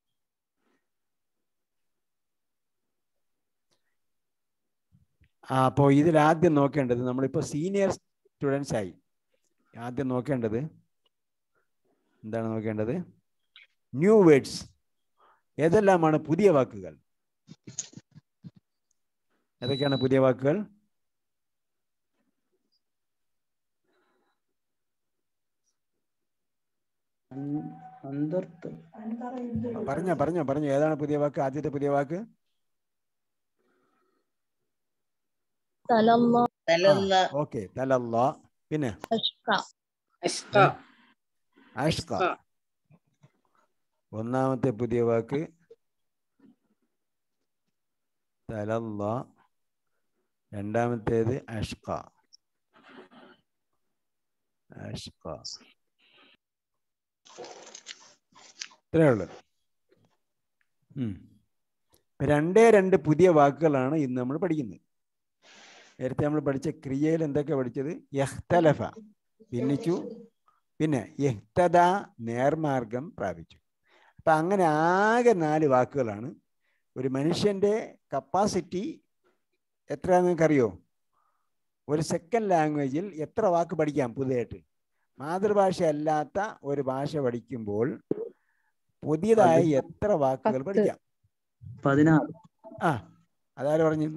ആ അപ്പോൾ ഇതിൽ ആദ്യം നോക്കേണ്ടത് നമ്മളിപ്പോൾ സീനിയർ സ്റ്റുഡൻസ് ആയി ആദ്യം നോക്കേണ്ടത് എന്താണ് നോക്കേണ്ടത് ന്യൂ വേർഡ്സ് ഏതെല്ലാമാണ് പുതിയ വാക്കുകൾ ഏതൊക്കെയാണ് പുതിയ വാക്കുകൾ അൻ- അന്തർത്ത് പറഞ്ഞോ പറഞ്ഞോ പറഞ്ഞോ ഏതാണ് പുതിയ വാക്ക് ആദ്യത്തെ പുതിയ വാക്ക് തലമ്മ തലല്ല ഓക്കെ തലല്ല പിന്നെ അഷ്ക അഷ്ക അഷ്ക ഒന്നാമത്തെ പുതിയ വാക്ക് തലല്ല രണ്ടാമത്തേത് അഷ്ക അഷ്ക ഇത്രേ ഉള്ളു ഉം. രണ്ടേ രണ്ട് പുതിയ വാക്കുകളാണ് ഇന്ന് നമ്മൾ പഠിക്കുന്നത് നേരത്തെ നമ്മൾ പഠിച്ച ക്രിയയിൽ എന്തൊക്കെ പഠിച്ചത് യഹ്തലഫ ഭിന്നിച്ചു പിന്നെ യഹ്തദ നേർമാർഗം പ്രാപിച്ചു അപ്പം അങ്ങനെ ആകെ നാല് വാക്കുകളാണ് ഒരു മനുഷ്യൻ്റെ കപ്പാസിറ്റി എത്രയാണെന്ന് നിങ്ങൾക്കറിയോ ഒരു സെക്കൻഡ് ലാംഗ്വേജിൽ എത്ര വാക്ക് പഠിക്കാം പുതിയതായിട്ട് മാതൃഭാഷ അല്ലാത്ത ഒരു ഭാഷ പഠിക്കുമ്പോൾ പുതിയതായി എത്ര വാക്കുകൾ പത്ത്. പഠിക്കാം പതിനാറ് ആ അതാര് പറഞ്ഞു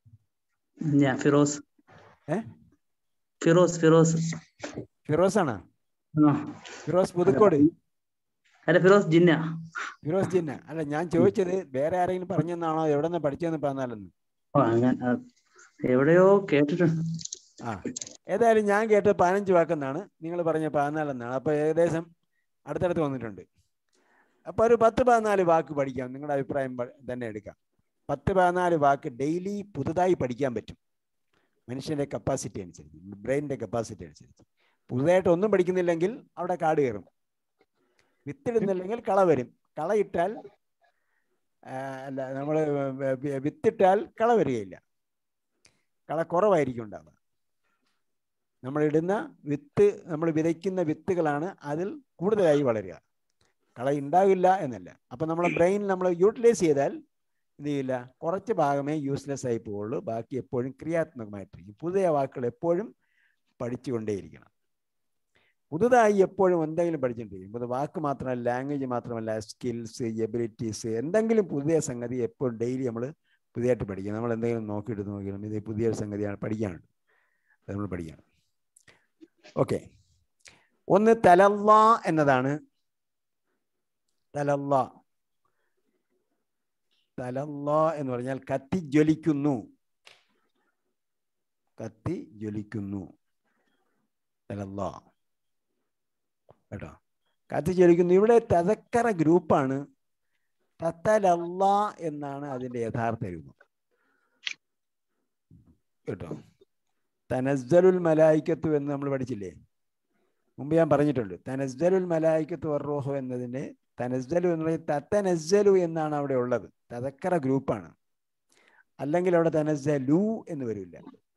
ഞാൻ ഫിറോസ് ഏ? ഫിറോസ് ഫിറോസ് ഫിറോസ് ആണ് ആ. ഫിറോസ് പുതുക്കോട് അല്ല ഫിറോസ് ജിന്ന ഫിറോസ് ജിന്ന അല്ല ഞാൻ ചോദിച്ചത് വേറെ ആരെങ്കിലും പറഞ്ഞെന്നാണോ എവിടെ നിന്ന് പഠിച്ചതെന്ന് പറഞ്ഞാലെന്ന് ഓ അങ്ങനെ ആ, എവിടെയോ കേട്ടിട്ടുണ്ട് ആ ഏതായാലും ഞാൻ കേട്ട പതിനഞ്ച് വാക്കെന്നാണ് നിങ്ങൾ പറഞ്ഞ പതിനാലെന്നാണ് അപ്പോൾ ഏകദേശം അടുത്തടുത്ത് വന്നിട്ടുണ്ട് അപ്പോൾ ഒരു പത്ത് പതിനാല് വാക്ക് പഠിക്കാം നിങ്ങളുടെ അഭിപ്രായം പ- തന്നെ എടുക്കാം പത്ത് പതിനാല് വാക്ക് ഡെയിലി പുതുതായി പഠിക്കാൻ പറ്റും മനുഷ്യൻ്റെ കപ്പാസിറ്റി അനുസരിച്ച് ബ്രെയിനിൻ്റെ കപ്പാസിറ്റി അനുസരിച്ച് പുതുതായിട്ട് ഒന്നും പഠിക്കുന്നില്ലെങ്കിൽ അവിടെ കാട് കയറും വിത്തിടുന്നില്ലെങ്കിൽ കള വരും കളയിട്ടാൽ ആ, അല്ല നമ്മൾ വിത്തിട്ടാൽ കള വരികയില്ല കള കുറവായിരിക്കും ഉണ്ടാവുക നമ്മൾ ഇടുന്ന വിത്ത് നമ്മൾ വിതയ്ക്കുന്ന വിത്തുകളാണ് അതിൽ കൂടുതലായി വളരുക കള ഉണ്ടാകില്ല എന്നല്ല അപ്പം നമ്മളെ ബ്രെയിൻ നമ്മൾ യൂട്ടിലൈസ് ചെയ്താൽ എന്ത് ചെയ്യില്ല കുറച്ച് ഭാഗമേ യൂസ്ലെസ് ആയി പോവുള്ളൂ ബാക്കി എപ്പോഴും ക്രിയാത്മകമായിട്ടിരിക്കും പുതിയ വാക്കുകൾ എപ്പോഴും പഠിച്ചുകൊണ്ടേയിരിക്കണം പുതുതായി എപ്പോഴും എന്തെങ്കിലും പഠിച്ചുകൊണ്ടിരിക്കും പുതു വാക്ക് മാത്രമല്ല ലാംഗ്വേജ് മാത്രമല്ല സ്കിൽസ് എബിലിറ്റീസ് എന്തെങ്കിലും പുതിയ സംഗതി എപ്പോഴും ഡെയിലി നമ്മൾ പുതിയതായിട്ട് പഠിക്കുക നമ്മൾ എന്തെങ്കിലും നോക്കിയിട്ട് നോക്കിയാലും ഇത് പുതിയൊരു സംഗതിയാണ് പഠിക്കാനുണ്ട് അത് നമ്മൾ പഠിക്കണം ഓക്കെ ഒന്ന് തലല്ല എന്നതാണ് തലല്ല തലല്ല എന്ന് പറഞ്ഞാൽ കത്തി ജ്വലിക്കുന്നു കത്തി ജ്വലിക്കുന്നു തലല്ല കേട്ടോ കത്തിച്ചൊലിക്കുന്നു ഇവിടെ തതക്കറ ഗ്രൂപ്പാണ് തത്തലല്ല എന്നാണ് അതിന്റെ യഥാർത്ഥ രൂപം കേട്ടോ തനസ്സലുൽ മലായിക്കത്തു എന്ന് നമ്മൾ പഠിച്ചില്ലേ മുമ്പ് ഞാൻ പറഞ്ഞിട്ടുണ്ട് തനസ്സലുൽ മലായിക്കത്തു വർറോഹു എന്നതിന് തനസ്സലു എന്ന് പറയുന്നത് തത്തനസ്സലു എന്നാണ് അവിടെ ഉള്ളത് തതക്കറ ഗ്രൂപ്പാണ് അല്ലെങ്കിൽ അവിടെ തനസ്സലു എന്ന് വരില്ല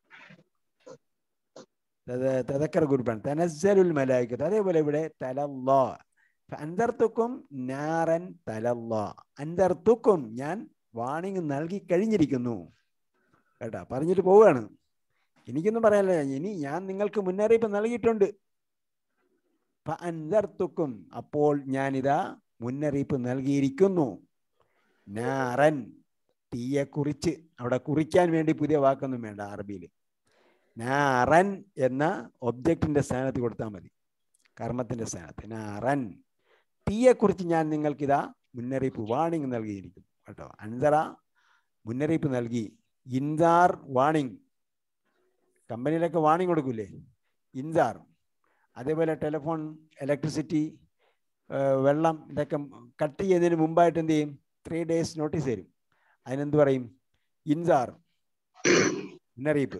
തത- തതക്കറ ഗ്രൂപ്പാണ് തനസ്സലുൽ മലായിക്കത്ത് അതേപോലെ ഇവിടെ തലല്ലാ അന്തർത്തുക്കും നാറൻ തലല്ലാ അന്തർത്തുക്കും ഞാൻ വാണിംഗ് നൽകി കഴിഞ്ഞിരിക്കുന്നു കേട്ടാ പറഞ്ഞിട്ട് പോവുകയാണ് എനിക്കൊന്നും പറയാനില്ല ഇനി ഞാൻ നിങ്ങൾക്ക് മുന്നറിയിപ്പ് നൽകിയിട്ടുണ്ട് അന്തർത്തുക്കും അപ്പോൾ ഞാനിതാ മുന്നറിയിപ്പ് നൽകിയിരിക്കുന്നു നാറൻ തീയെ കുറിച്ച് അവിടെ കുറിക്കാൻ വേണ്ടി പുതിയ വാക്കൊന്നും വേണ്ട അറബിയിൽ നാറൻ എന്ന ഒബ്ജക്റ്റിന്റെ സ്ഥാനത്ത് കൊടുത്താൽ മതി കർമ്മത്തിന്റെ സ്ഥാനത്ത് നാറൻ തീയെക്കുറിച്ച് ഞാൻ നിങ്ങൾക്കിതാ മുന്നറിയിപ്പ് വാണിംഗ് നൽകിയിരിക്കുന്നു കേട്ടോ അൻസറ മുന്നറിയിപ്പ് നൽകി ഇൻസാർ വാണിംഗ് കമ്പനിയിലൊക്കെ വാണിംഗ് കൊടുക്കൂലേ ഇൻസാർ അതേപോലെ ടെലിഫോൺ ഇലക്ട്രിസിറ്റി വെള്ളം ഇതൊക്കെ കട്ട് ചെയ്യുന്നതിന് മുമ്പായിട്ട് എന്ത് ചെയ്യും ത്രീ ഡേയ്സ് നോട്ടീസ് തരും അതിനെന്ത് പറയും ഇൻസാർ മുന്നറിയിപ്പ്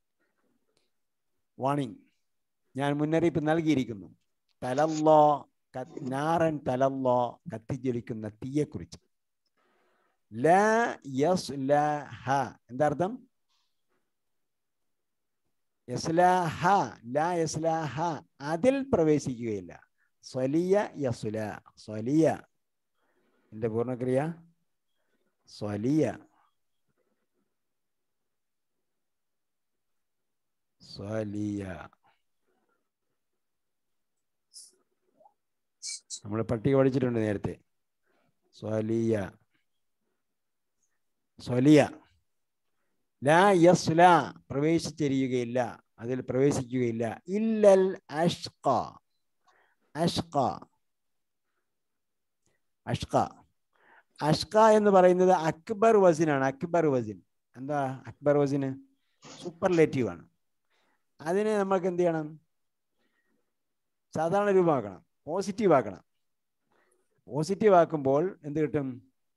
വാണിംഗ് ഞാൻ മുന്നറിയിപ്പ് നൽകിയിരിക്കുന്നു തലല്ലോ ക- നാറൻ തലല്ലോ കത്തിജ്വലിക്കുന്ന തീയെക്കുറിച്ച് ല യസ് ല ഹ എന്താ അർത്ഥം യസ്ലാഹ ല യസ്ലാഹ അതിൽ പ്രവേശിക്കുകയില്ല സ്വലിയ യസുല സ്വലിയ എന്റെ പൂർണ്ണക്രിയ സ്വലിയ സ്വലിയ നമ്മൾ പട്ടിക പഠിച്ചിട്ടുണ്ട് നേരത്തെ സ്വലിയ സ്വലിയ ലാ യസ്ല പ്രവേശിച്ചെരിയുകയില്ല അതിൽ പ്രവേശിക്കുകയില്ല ഇല്ലൽ അഷ്ക അഷ്ക അഷ്ക അഷ്ക എന്ന് പറയുന്നത് അക്ബർ വസിനാണ് അക്ബർ വസിൻ എന്താ അക്ബർ വസിന് സൂപ്പർലേറ്റീവ് ആണ് അതിനെ നമുക്ക് എന്ത് ചെയ്യണം സാധാരണ രൂപമാക്കണം പോസിറ്റീവ് ആക്കണം പോസിറ്റീവ് ആക്കുമ്പോൾ എന്ത് കിട്ടും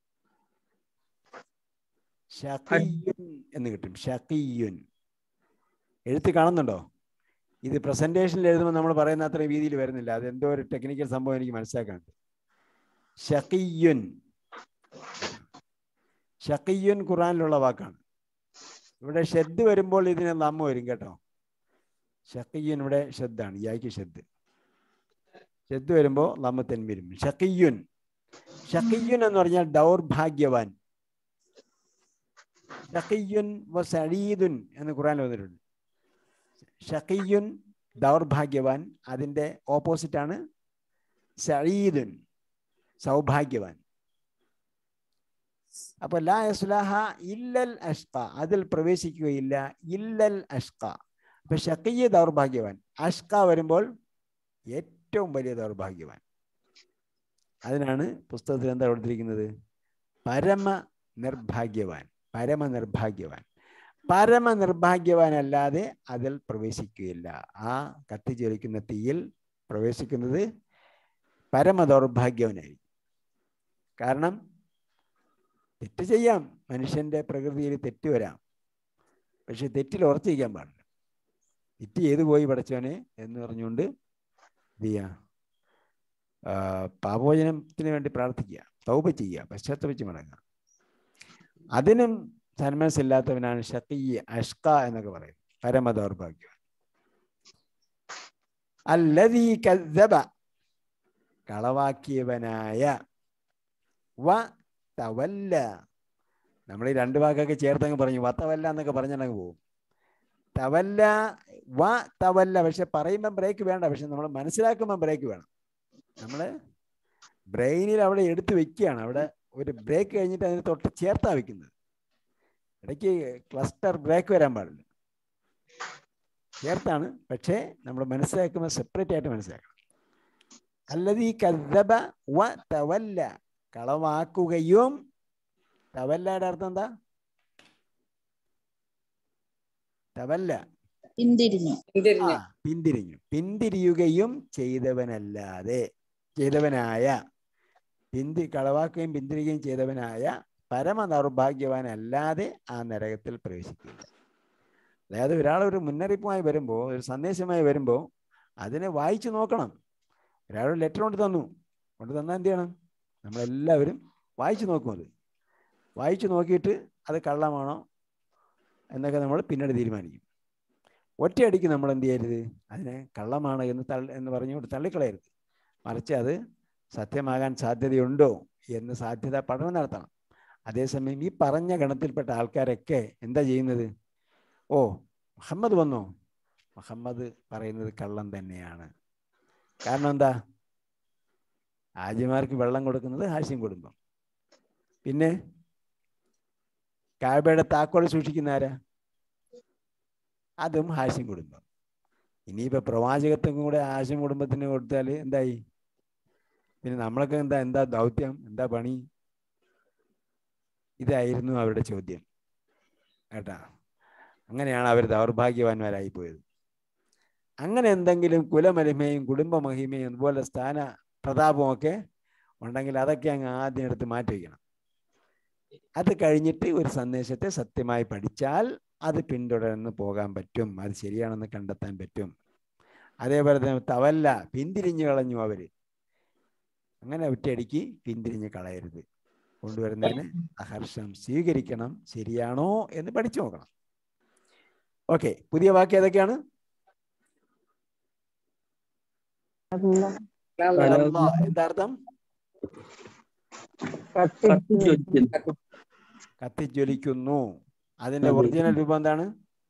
ഷഖിയുൻ എന്ന് കിട്ടും ഷഖിയുൻ എഴുത്ത് കാണുന്നുണ്ടോ ഇത് പ്രസന്റേഷനിൽ എഴുതുമ്പോൾ നമ്മൾ പറയുന്ന അത്ര രീതിയിൽ വരുന്നില്ല അത് എന്തോ ഒരു ടെക്നിക്കൽ സംഭവം എനിക്ക് മനസ്സിലാക്കാനുണ്ട് ഷഖിയുൻ ഷഖിയുൻ ഖുറാനിലുള്ള വാക്കാണ് ഇവിടെ ഷെദ് വരുമ്പോൾ ഇതിന് ലമ്മ വരും കേട്ടോ ഷഖിയുൻ ഇവിടെ ഷെദ്ദാണ് യായ്ക്ക് ഷെദ് ഷെദ് വരുമ്പോൾ ലമ്മ തെൻവരും ഷഖിയുൻ ഷഖിയുൻ എന്ന് പറഞ്ഞാൽ ദൗർഭാഗ്യവാൻ ഷഖിയുൻ വ സഴീദുൻ എന്ന് ഖുറാനിൽ വന്നിട്ടുണ്ട് ഷഖിയുൻ ദൗർഭാഗ്യവാൻ അതിൻ്റെ ഓപ്പോസിറ്റാണ് സഴീദുൻ സൗഭാഗ്യവാൻ അപ്പൊ ലാ യസ്ലാഹ ഇല്ലൽ അഷ്ക അതിൽ പ്രവേശിക്കുകയില്ല ഇല്ലൽ അഷ്ക അപ്പൊ ഷഖിയ ദൗർഭാഗ്യവാൻ അഷ്ക വരുമ്പോൾ ഏറ്റവും വലിയ ദൗർഭാഗ്യവാൻ അതിനാണ് പുസ്തകത്തിൽ എന്താ കൊടുത്തിരിക്കുന്നത് പരമ നിർഭാഗ്യവാൻ പരമ നിർഭാഗ്യവാൻ പരമ നിർഭാഗ്യവാനല്ലാതെ അതിൽ പ്രവേശിക്കുകയില്ല ആ കത്തിജ്വലിക്കുന്ന തീയിൽ പ്രവേശിക്കുന്നത് പരമ ദൗർഭാഗ്യവനായി കാരണം തെറ്റ് ചെയ്യാം മനുഷ്യന്റെ പ്രകൃതിയിൽ തെറ്റ് വരാം പക്ഷെ തെറ്റിൽ ഉറച്ചിരിക്കാൻ പാടില്ല തെറ്റ് ചെയ്തു പോയി പഠിച്ചവനെ എന്ന് പറഞ്ഞുകൊണ്ട് എന്ത് ചെയ്യുക ആ, പാപോചനത്തിന് വേണ്ടി പ്രാർത്ഥിക്കുക തൗപ ചെയ്യുക പശ്ചാത്തപിച്ച് മടങ്ങുക അതിനും സന്മനസ്സില്ലാത്തവനാണ് ഷക്കി അഷ്ക എന്നൊക്കെ പറയും പരമ ദൗർഭാഗ്യവാൻ അല്ലതീ കദ്ദബ കളവാക്കിയവനായ വ തവല്ല നമ്മൾ ഈ രണ്ട് വാക്കൊക്കെ ചേർത്തങ്ങ് പറഞ്ഞു വത്തവല്ല എന്നൊക്കെ പറഞ്ഞങ്ങ് പോകും തവല്ല വ തവല്ല പക്ഷെ പറയുമ്പോൾ ബ്രേക്ക് വേണ്ട പക്ഷെ നമ്മൾ മനസ്സിലാക്കുമ്പോൾ ബ്രേക്ക് വേണം നമ്മൾ ബ്രെയിനിൽ അവിടെ എടുത്ത് വെക്കുകയാണ് അവിടെ ഒരു ബ്രേക്ക് കഴിഞ്ഞിട്ട് അതിന് തൊട്ട് ചേർത്താ വെക്കുന്നത് ഇടയ്ക്ക് ക്ലസ്റ്റർ ബ്രേക്ക് വരാൻ പാടില്ല ചേർത്താണ് പക്ഷേ നമ്മൾ മനസ്സിലാക്കുമ്പോൾ സെപ്പറേറ്റ് ആയിട്ട് മനസ്സിലാക്കണം അല്ലത് ഈ കദ്ദബ വ തവല്ല കളവാക്കുകയും തവല്ലയുടെ അർത്ഥം എന്താ തവല്ല പിന്തിരിഞ്ഞു ആ പിന്തിരിഞ്ഞു പിന്തിരിയുകയും ചെയ്തവനല്ലാതെ ചെയ്തവനായ പിന്തി കളവാക്കുകയും പിന്തിരിക്കുകയും ചെയ്തവനായ പരമ ദൗർഭാഗ്യവാനല്ലാതെ ആ നരകത്തിൽ പ്രവേശിക്കില്ല അതായത് ഒരാൾ ഒരു മുന്നറിയിപ്പുമായി വരുമ്പോൾ ഒരു സന്ദേശമായി വരുമ്പോൾ അതിനെ വായിച്ചു നോക്കണം ഒരാൾ ലെറ്റർ കൊണ്ട് തന്നു കൊണ്ട് തന്നാൽ എന്ത് ചെയ്യണം നമ്മളെല്ലാവരും വായിച്ചു നോക്കും അത് വായിച്ചു നോക്കിയിട്ട് അത് കള്ളമാണോ എന്നൊക്കെ നമ്മൾ പിന്നീട് തീരുമാനിക്കും ഒറ്റയടിക്ക് നമ്മൾ എന്ത് ചെയ്യരുത് അതിനെ കള്ളമാണ് എന്ന് തള്ളി എന്ന് പറഞ്ഞുകൊണ്ട് തള്ളിക്കളയരുത് മറിച്ച് അത് സത്യമാകാൻ സാധ്യതയുണ്ടോ എന്ന് സാധ്യത പഠനം നടത്തണം അതേസമയം ഈ പറഞ്ഞ ഗണത്തിൽപ്പെട്ട ആൾക്കാരൊക്കെ എന്താ ചെയ്യുന്നത് ഓ മുഹമ്മദ് വന്നോ മുഹമ്മദ് പറയുന്നത് കള്ളം തന്നെയാണ് കാരണം എന്താ ഹാജിമാർക്ക് വെള്ളം കൊടുക്കുന്നത് ഹാഷ്യം കുടുംബം പിന്നെ കാബയുടെ താക്കോൽ സൂക്ഷിക്കുന്ന ആരാ അതും ഹാഷ്യം കുടുംബം ഇനിയിപ്പോൾ പ്രവാചകത്വം കൂടെ ഹാഷ്യം കുടുംബത്തിന് കൊടുത്താൽ എന്തായി പിന്നെ നമ്മളൊക്കെ എന്താ എന്താ ദൗത്യം എന്താ പണി ഇതായിരുന്നു അവരുടെ ചോദ്യം കേട്ടാ അങ്ങനെയാണ് അവർ ദൗർഭാഗ്യവാന്മാരായി പോയത് അങ്ങനെ എന്തെങ്കിലും കുലമഹിമയും കുടുംബ മഹിമയും അതുപോലെ സ്ഥാന പ്രതാപവും ഒക്കെ ഉണ്ടെങ്കിൽ അതൊക്കെ അങ്ങ് ആദ്യം എടുത്ത് മാറ്റി വയ്ക്കണം അത് കഴിഞ്ഞിട്ട് ഒരു സന്ദേശത്തെ സത്യമായി പഠിച്ചാൽ അത് പിന്തുടർന്ന് പോകാൻ പറ്റും അത് ശരിയാണെന്ന് കണ്ടെത്താൻ പറ്റും അതേപോലെ തന്നെ തവല്ല പിന്തിരിഞ്ഞു കളഞ്ഞു അവര് അങ്ങനെ ഒറ്റയടിക്ക് പിന്തിരിഞ്ഞ് കളയരുത് കൊണ്ടുവരുന്നതിന് അഹർഷം സ്വീകരിക്കണം ശരിയാണോ എന്ന് പഠിച്ചു നോക്കണം ഓക്കെ പുതിയ വാക്ക് ഏതൊക്കെയാണ് അല്ലാ. എന്താ അർത്ഥം കത്തിജ്വലിക്കുന്നു. കത്തിജ്വലിക്കുന്നു അതിന്റെ അതെ. ഒറിജിനൽ രൂപം എന്താണ്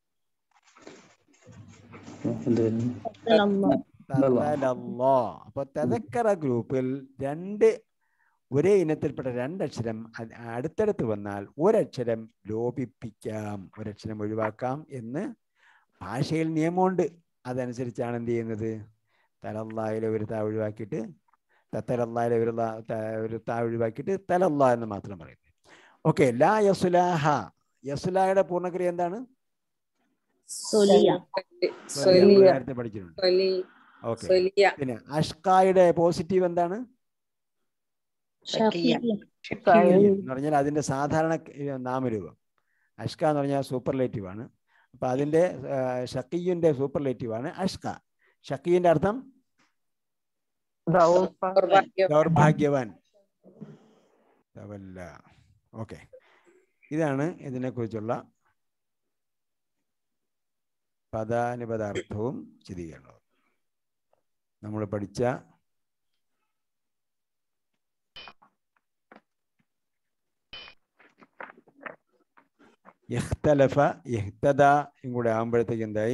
എന്തായിരുന്നു? തതലല്ലാ. അപ്പൊ തതക്കറ ഗ്രൂപ്പിൽ രണ്ട് ഒരേ ഇനത്തിൽപ്പെട്ട രണ്ടക്ഷരം അത് അടുത്തടുത്ത് വന്നാൽ ഒരക്ഷരം ലോപിപ്പിക്കാം ഒരക്ഷരം ഒഴിവാക്കാം എന്ന് ഭാഷയിൽ നിയമമുണ്ട് അതനുസരിച്ചാണ് എന്ത് ചെയ്യുന്നത് തലല്ലായിലെ ഒരു താ ഒഴിവാക്കിയിട്ട് തത്തലല്ലായിലെ ഒരു ലാ- ത- ഒരു താ ഒഴിവാക്കിയിട്ട് തലല്ല എന്ന് മാത്രം പറയുന്നത് ഓക്കെ ലാ യസുലാഹ യസുലാഹയുടെ പൂർണ്ണക്രിയ എന്താണ് സൊലിയ സൊലിയ നേരത്തെ പഠിച്ചിട്ടുണ്ട് സൊലി ഓക്കെ സൊലിയ പിന്നെ അഷ്കായുടെ പോസിറ്റീവ് എന്താണ് ഷക്കിയ എന്ന് പറഞ്ഞാൽ അതിന്റെ സാധാരണ ക- നാമരൂപം അഷ്ക എന്ന് പറഞ്ഞാൽ സൂപ്പർലേറ്റീവ് ആണ് അപ്പൊ അതിന്റെ ഷക്കീന്റെ സൂപ്പർലേറ്റീവ് ആണ് അഷ്ക ഷക്കീന്റെ അർത്ഥം ദൗർഭാഗ്യം ദൗർഭാഗ്യവാൻ തവല്ല ഓക്കെ ഇതാണ് ഇതിനെക്കുറിച്ചുള്ള പദാനുപദാർത്ഥവും വിശദീകരണവും നമ്മൾ പഠിച്ച ഇഖ്തലഫ ഇഹ്തദ കൂടെ ആകുമ്പോഴത്തേക്ക് എന്തായി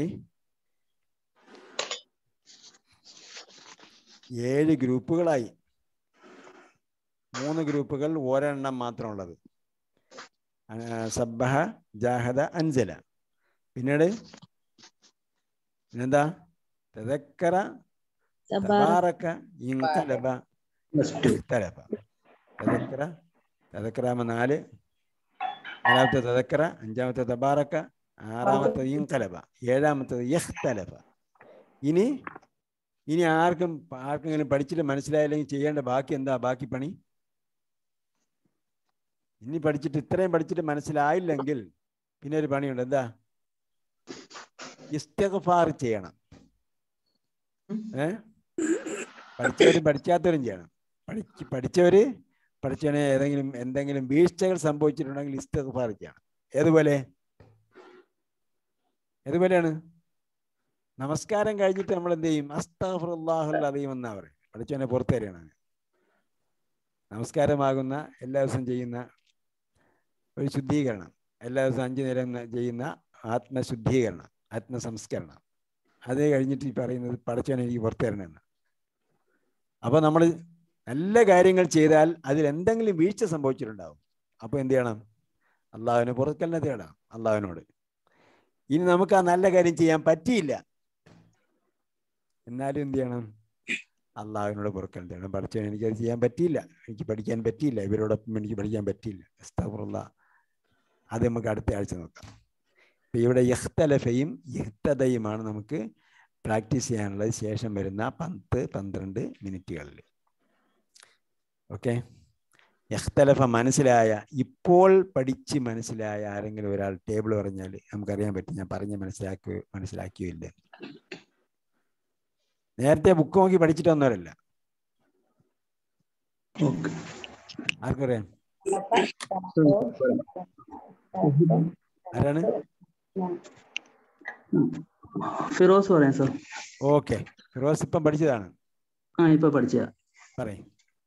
ഏഴ് ഗ്രൂപ്പുകളായി മൂന്ന് ഗ്രൂപ്പുകൾ ഒരെണ്ണം മാത്രമുള്ളത് ആ, സബ്ബഹ ജാഹദ അഞ്ചല പിന്നീട് പിന്നെന്താ തദക്കറ തബാറക്ക ഇൻകലബ Next. ഇഖ്തലഫ തദക്കറ തദക്കറാമ നാല് നാലാമത്തെ തദക്കറ അഞ്ചാമത്തെ തബാറക്ക ആറാമത്തെ ഇൻകലബ ഏഴാമത്തത് യഖ്തലഫ ഇനി ഇനി ആർക്കും ആർക്കെങ്കിലും പഠിച്ചിട്ട് മനസ്സിലായില്ലെങ്കിൽ ചെയ്യേണ്ട ബാക്കി എന്താ ബാക്കി പണി ഇനി പഠിച്ചിട്ട് ഇത്രയും പഠിച്ചിട്ട് മനസ്സിലായില്ലെങ്കിൽ പിന്നെ ഒരു പണിയുണ്ട് എന്താ ഇസ്തിഗ്ഫാർ ചെയ്യണം ഏ പഠിച്ചവരും പഠിക്കാത്തവരും ചെയ്യണം പഠിച്ച് പഠിച്ചവര് പഠിച്ചവനെ ഏതെങ്കിലും എന്തെങ്കിലും വീഴ്ചകൾ സംഭവിച്ചിട്ടുണ്ടെങ്കിൽ ഇസ്തിഗ്ഫാർ ചെയ്യണം ഏതുപോലെ ഏതുപോലെയാണ് നമസ്കാരം കഴിഞ്ഞിട്ട് നമ്മൾ എന്ത് ചെയ്യും അസ്താഫുല്ലാഹുൽ അലീം എന്നാ പറയും പഠിച്ചവനെ പുറത്തു തരികയാണ് നമസ്കാരമാകുന്ന എല്ലാ ദിവസവും ചെയ്യുന്ന ഒരു ശുദ്ധീകരണം എല്ലാ ദിവസവും അഞ്ചു നേരം ന- ചെയ്യുന്ന ആത്മശുദ്ധീകരണം ആത്മസംസ്കരണം അത് കഴിഞ്ഞിട്ട് ഈ പറയുന്നത് പഠിച്ചവനെ എനിക്ക് പുറത്തു തരണമെന്ന് അപ്പോൾ നമ്മൾ നല്ല കാര്യങ്ങൾ ചെയ്താൽ അതിൽ എന്തെങ്കിലും വീഴ്ച സംഭവിച്ചിട്ടുണ്ടാവും അപ്പോൾ എന്ത് ചെയ്യണം അള്ളാഹുവിനെ പുറത്തെല്ലാം തേടാം അള്ളാഹുവിനോട് ഇനി നമുക്ക് ആ നല്ല കാര്യം ചെയ്യാൻ പറ്റിയില്ല എന്നാലും എന്ത് ചെയ്യണം അള്ളാഹുവിനോട് പുറക്കൽ തേടണം പഠിച്ചവൻ എനിക്കത് ചെയ്യാൻ പറ്റിയില്ല എനിക്ക് പഠിക്കാൻ പറ്റിയില്ല ഇവരോടൊപ്പം എനിക്ക് പഠിക്കാൻ പറ്റിയില്ല അസ്തഫുറുള്ള അത് നമുക്ക് അടുത്ത ആഴ്ച നോക്കാം ഇപ്പം ഇവിടെ യഹ്തലഫയും യഹ്തദയുമാണ് നമുക്ക് പ്രാക്ടീസ് ചെയ്യാനുള്ളത് ശേഷം വരുന്ന പത്ത് പന്ത്രണ്ട് മിനിറ്റുകളിൽ ഓക്കെ എഖ്തലഫ മനസ്സിലായ ഇപ്പോൾ പഠിച്ച് മനസ്സിലായ ആരെങ്കിലും ഒരാൾ ടേബിൾ പറഞ്ഞാൽ നമുക്കറിയാൻ പറ്റും ഞാൻ പറഞ്ഞ് മനസ്സിലാക്കി മനസ്സിലാക്കിയോ ഇല്ല നേരത്തെ ബുക്ക് നോക്കി പഠിച്ചിട്ട് വന്നവരല്ല ഓക്കെ ആർക്കറിയാം ആരാണ് ഫിറോസ് പറയാം സാർ ഓക്കെ ഫിറോസ് ഇപ്പം പഠിച്ചതാണ് ആ ഇപ്പൊ പഠിച്ച പറയും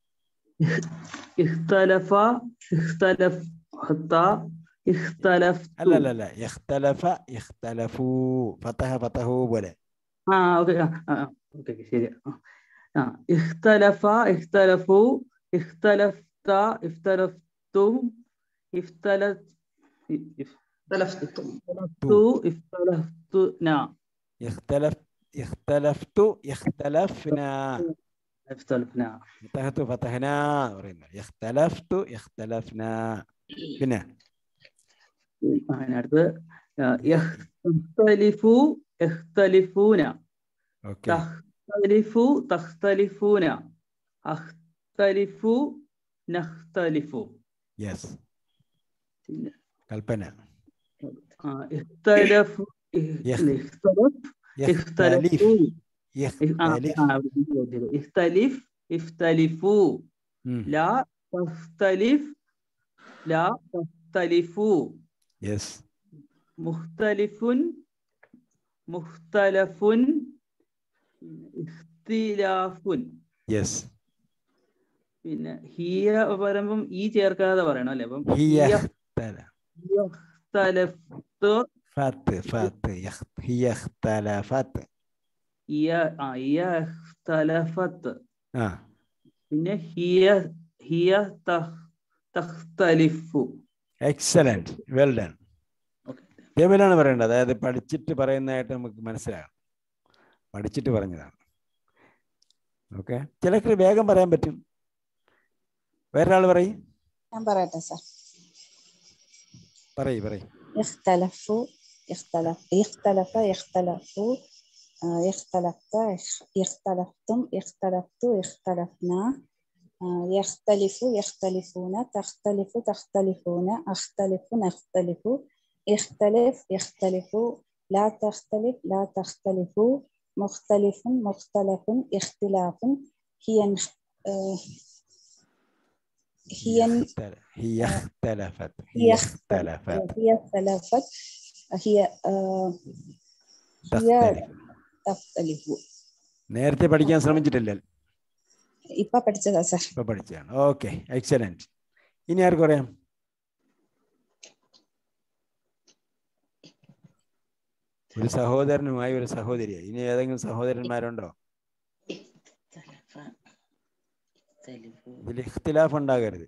ഇഖ്തലഫ ഇഖ്തലഫത ഇഖ്തലഫ്തു അല്ല അല്ല അല്ല ഇഖ്തലഫ ഇഖ്തലഫു ഫതഹ ഫതഹു പോലെ ആ ഓക്കെ ഓക്കെ ശരി ആ. ആ ഇഖ്തലഫ ഇഖ്തലഫു ഇഖ്തലഫ്ത ഇഫ്തലഫ്തും ഇഫ്തലത് തലഫ്തും. ഇഫ്തലഫ്തു ഇഫ്തലഫ്തുന ഇഖ്തലഫ് ഇഖ്തലഫ്തു ഇഖ്തലഫ്ന ഇഫ്തലഫ്ന ഫതഹത്തു ഫതഹന എന്ന് പറയുന്നത് ഇഖ്തലഫ്തു ഇഖ്തലഫ്ന പിന്നെ അങ്ങനെ അടുത്ത് ഇഖ്തലിഫു ഇഖ്തലിഫൂന ഓക്കെ തഖ്തലിഫു തഖ്തലിഫൂന അഖ്തലിഫു നഖ്തലിഫു യെസ് പിന്നെ കൽപ്പന ആ, ഇഖ്തലഫു ഇഖ്- ഇഖ്- ഇഖ്തലഫ് ഇഖ്തലിഫ് ഇഖ്തലഫു ഇഖ്- ആ, ഇഖ്തലിഫ് ആ, ശരി. ഇഖ്തലിഫ് ഇഖ്തലിഫു ഉം. ലാ തഖ്തലിഫ് ലാ തഖ്തലിഫു യെസ് മുഖ്തലിഫുൻ മുഖ്തലഫുൻ ഇഖ്തിലാഫുൻ യെസ് പിന്നെ ഹിയ പറയുമ്പം ഈ ചേർക്കാതെ പറയണം അല്ലെ അപ്പം ഹിയ ഹിയ ഇഖ്തല ഇഖ്തലഫ്തു ഫത്ത് ഫത്ത് ഇഖ്- ഹിയ ഇഖ്തലഫത്ത് ഹിയ ആ ഹിയ ഇഖ്തലഫത്ത് ആ പിന്നെ ഹിയ ഹിയ തഖ്- തഖ്തലിഫു എക്സലന്റ് വെൽ ഡൺ ഓക്കെ ടേബിളാണ് പറയേണ്ടത് അതായത് പഠിച്ചിട്ട് പറയുന്നതായിട്ട് നമുക്ക് മനസ്സിലാകും പഠിച്ചിട്ട് പറഞ്ഞതാണ് ഓക്കെ ചിലക്ക് വേഗം പറയാൻ പറ്റും വേറൊരാൾ പറയും ഞാൻ പറയട്ടെ സാർ പറയ് പറയ് اختلفوا اختلف اختلف اختلفوا آه، اختلفت اخ- اختلفتم اختلفتوا اختلفنا آه، يختلف يختلفون تختلف تختلفون اختلف نختلف اختلف يختلفوا لا تختلف لا تختلفوا مختلف مختلف اختلاف هي انخ- آه، هي ان- اختل- هي اختلفت هي هي اختلفت اختلفت هي اختلفت هي آه، هي تختلف تختلف നേരത്തെ പഠിക്കാൻ ശ്രമിച്ചിട്ടില്ല ഇപ്പൊ പഠിച്ചതാ സാർ ഇപ്പൊ പഠിച്ചതാണ് ഓക്കെ എക്സലന്റ് ഇനി ആർക്കും അറിയാം ഒരു സഹോദരനുമായി ഒരു സഹോദരിയായി ഇനി ഏതെങ്കിലും സഹോദരന്മാരുണ്ടോ ഇതിൽ ഇഖ്തിലാഫ് ഉണ്ടാകരുത്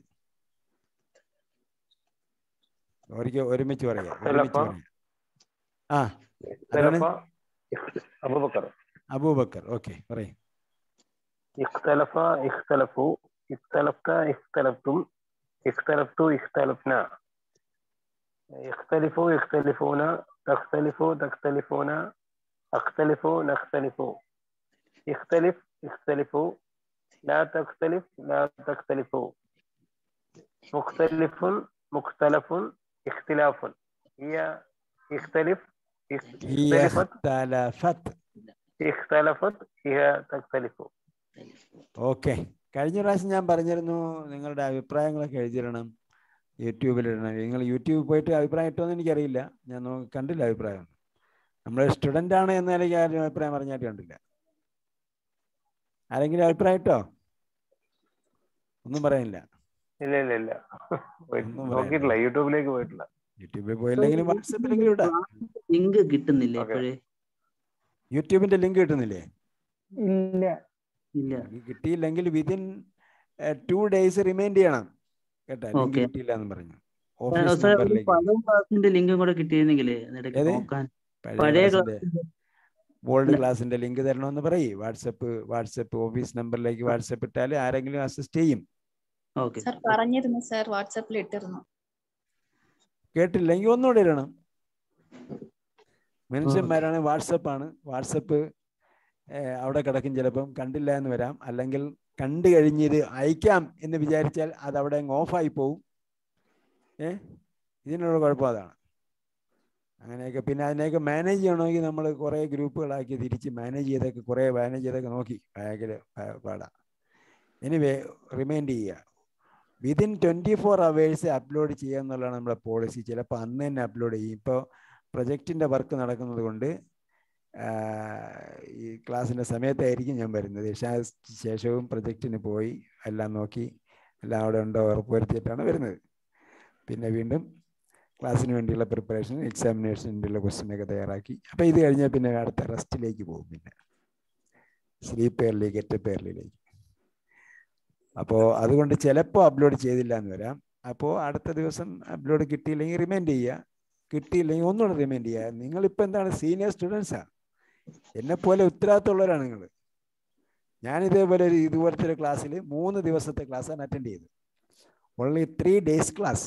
ഒരിക്കൽ ഒരുമിച്ച് പറയാം ഒരുമിച്ച് ഇഖ്തിലാഫ? പറയാം ആ ആരാണ്? ഇഖ്തലഫ ഇഖ്- അബൂബക്കർ അബൂബക്കർ ഓക്കെ പറയും اختلف اختلفوا اختلفت اختلفتم اختلفتوا اختلفنا يختلفوا يختلفون تختلفوا تختلفون اختلفوا نختلف يختلف يختلفوا لا تختلف لا تختلفوا مختلف مختلف اختلاف هي يختلف هي اختلفت اختلفت اختلفت هي تختلف ഓക്കെ കഴിഞ്ഞ പ്രാവശ്യം ഞാൻ പറഞ്ഞിരുന്നു നിങ്ങളുടെ അഭിപ്രായങ്ങളൊക്കെ എഴുതിയിടണം യൂട്യൂബിലിടണം നിങ്ങൾ യൂട്യൂബിൽ പോയിട്ട് അഭിപ്രായം ഇട്ടോന്ന് എനിക്കറിയില്ല ഞാൻ നോ- കണ്ടില്ല അഭിപ്രായം നമ്മൾ സ്റ്റുഡൻ്റ് ആണ് എന്ന നിലയ്ക്ക് ആരും അഭിപ്രായം പറഞ്ഞായിട്ട് കണ്ടില്ല ആരെങ്കിലും അഭിപ്രായം ഇട്ടോ ഒന്നും പറയാനില്ല ഇല്ല ഇല്ല ഇല്ല പോയി- ഒന്നും നോക്കിയിട്ടില്ല യൂട്യൂബിലേക്ക് പോയിട്ടില്ല യൂട്യൂബിൽ പോയില്ലെങ്കിലും വാട്സപ്പിലെങ്കിലും ഇടാം ലിങ്ക് കിട്ടുന്നില്ല Okay. ഇപ്പോഴേ യൂട്യൂബിന്റെ ലിങ്ക് കിട്ടുന്നില്ലേ ഇല്ല ഇല്ല ലിങ്ക് കിട്ടിയില്ലെങ്കിൽ വിതിൻ ടു ഡേയ്സ് റിമൈൻഡ് ചെയ്യണം കേട്ടോ ലിങ്ക് Okay. കിട്ടിയില്ല എന്ന് പറഞ്ഞു സാർ, ഓഫീസ് സാർ, ഒരു നമ്പറിലേക്ക് പഴയ ക്ലാസിന്റെ ലിങ്കും കൂടെ കിട്ടിയിരുന്നെങ്കിലേ എന്നിടയ്ക്ക് ഏത്? നോക്കാൻ പഴയ പഴയ ക്ലാസ്സിന്റെ ക്ലാസിന്റെ ഗോൾഡ് ഇല്ല. ക്ലാസിന്റെ ലിങ്ക് തരണമെന്ന് പറയും വാട്സപ്പ് വാട്സപ്പ് ഓഫീസ് നമ്പറിലേക്ക് വാട്സപ്പ് ഇട്ടാൽ ആരെങ്കിലും അസിസ്റ്റ് ചെയ്യും ഓക്കെ സാർ പറഞ്ഞിരുന്നു സാർ വാട്സാപ്പിൽ ഇട്ടിരുന്നു കേട്ടില്ലെങ്കിൽ ഒന്നുകൂടെ ഇടണം മനുഷ്യന്മാരാണ് വാട്സപ്പ് ആണ് വാട്സപ്പ് അവിടെ കിടക്കും ചിലപ്പം കണ്ടില്ല എന്ന് വരാം അല്ലെങ്കിൽ കണ്ടു കഴിഞ്ഞത് അയക്കാം എന്ന് വിചാരിച്ചാൽ അത് അവിടെ അങ്ങ് ഓഫായി പോവും ഏ ഇതിനുള്ള കുഴപ്പം അതാണ് അങ്ങനെയൊക്കെ പിന്നെ അതിനെയൊക്കെ മാനേജ് ചെയ്യണമെങ്കിൽ നമ്മൾ കുറേ ഗ്രൂപ്പുകളാക്കി തിരിച്ച് മാനേജ് ചെയ്തൊക്കെ കുറേ മാനേജ് ചെയ്തൊക്കെ നോക്കി ഭയങ്കര പ- പാടാ എനിവേ റിമൈൻഡ് ചെയ്യുക within twenty four hours upload ചെയ്യുക എന്നുള്ളതാണ് നമ്മുടെ പോളിസി ചിലപ്പോൾ അന്ന് തന്നെ അപ്ലോഡ് ചെയ്യും ഇപ്പോൾ പ്രൊജക്റ്റിൻ്റെ വർക്ക് നടക്കുന്നത് കൊണ്ട് ആ, ഈ ക്ലാസ്സിൻ്റെ സമയത്തായിരിക്കും ഞാൻ വരുന്നത് ഇഷാ ശേഷവും പ്രൊജക്റ്റിന് പോയി എല്ലാം നോക്കി എല്ലാം അവിടെ ഉണ്ടോ ഉറപ്പുവരുത്തിയിട്ടാണ് വരുന്നത് പിന്നെ വീണ്ടും ക്ലാസ്സിന് വേണ്ടിയുള്ള പ്രിപ്പറേഷൻ എക്സാമിനേഷന് വേണ്ടിയുള്ള ക്വസ്റ്റ്യനൊക്കെ തയ്യാറാക്കി അപ്പോൾ ഇത് കഴിഞ്ഞാൽ പിന്നെ അടുത്ത റെസ്റ്റിലേക്ക് പോകും പിന്നെ സ്ലീപ്പ് എയർലി ഗെറ്റപ്പ് എയർലിയിലേക്ക് അപ്പോൾ അതുകൊണ്ട് ചിലപ്പോൾ അപ്ലോഡ് ചെയ്തില്ല എന്ന് വരാം അപ്പോൾ അടുത്ത ദിവസം അപ്ലോഡ് കിട്ടിയില്ലെങ്കിൽ റിമൈൻഡ് ചെയ്യുക കിട്ടിയില്ലെങ്കിൽ ഒന്നുകൂടെ റിമൈൻഡ് ചെയ്യുക നിങ്ങളിപ്പോൾ എന്താണ് സീനിയർ സ്റ്റുഡൻസാണ് എന്നെപ്പോലെ ഉത്തരവാദിത്തമുള്ളവരാണ് നിങ്ങൾ ഞാൻ ഇതേപോലെ ഒരു ഇതുപോലത്തെ ഒരു ക്ലാസ്സിൽ മൂന്ന് ദിവസത്തെ ക്ലാസ്സാണ് അറ്റൻഡ് ചെയ്തത് only three days class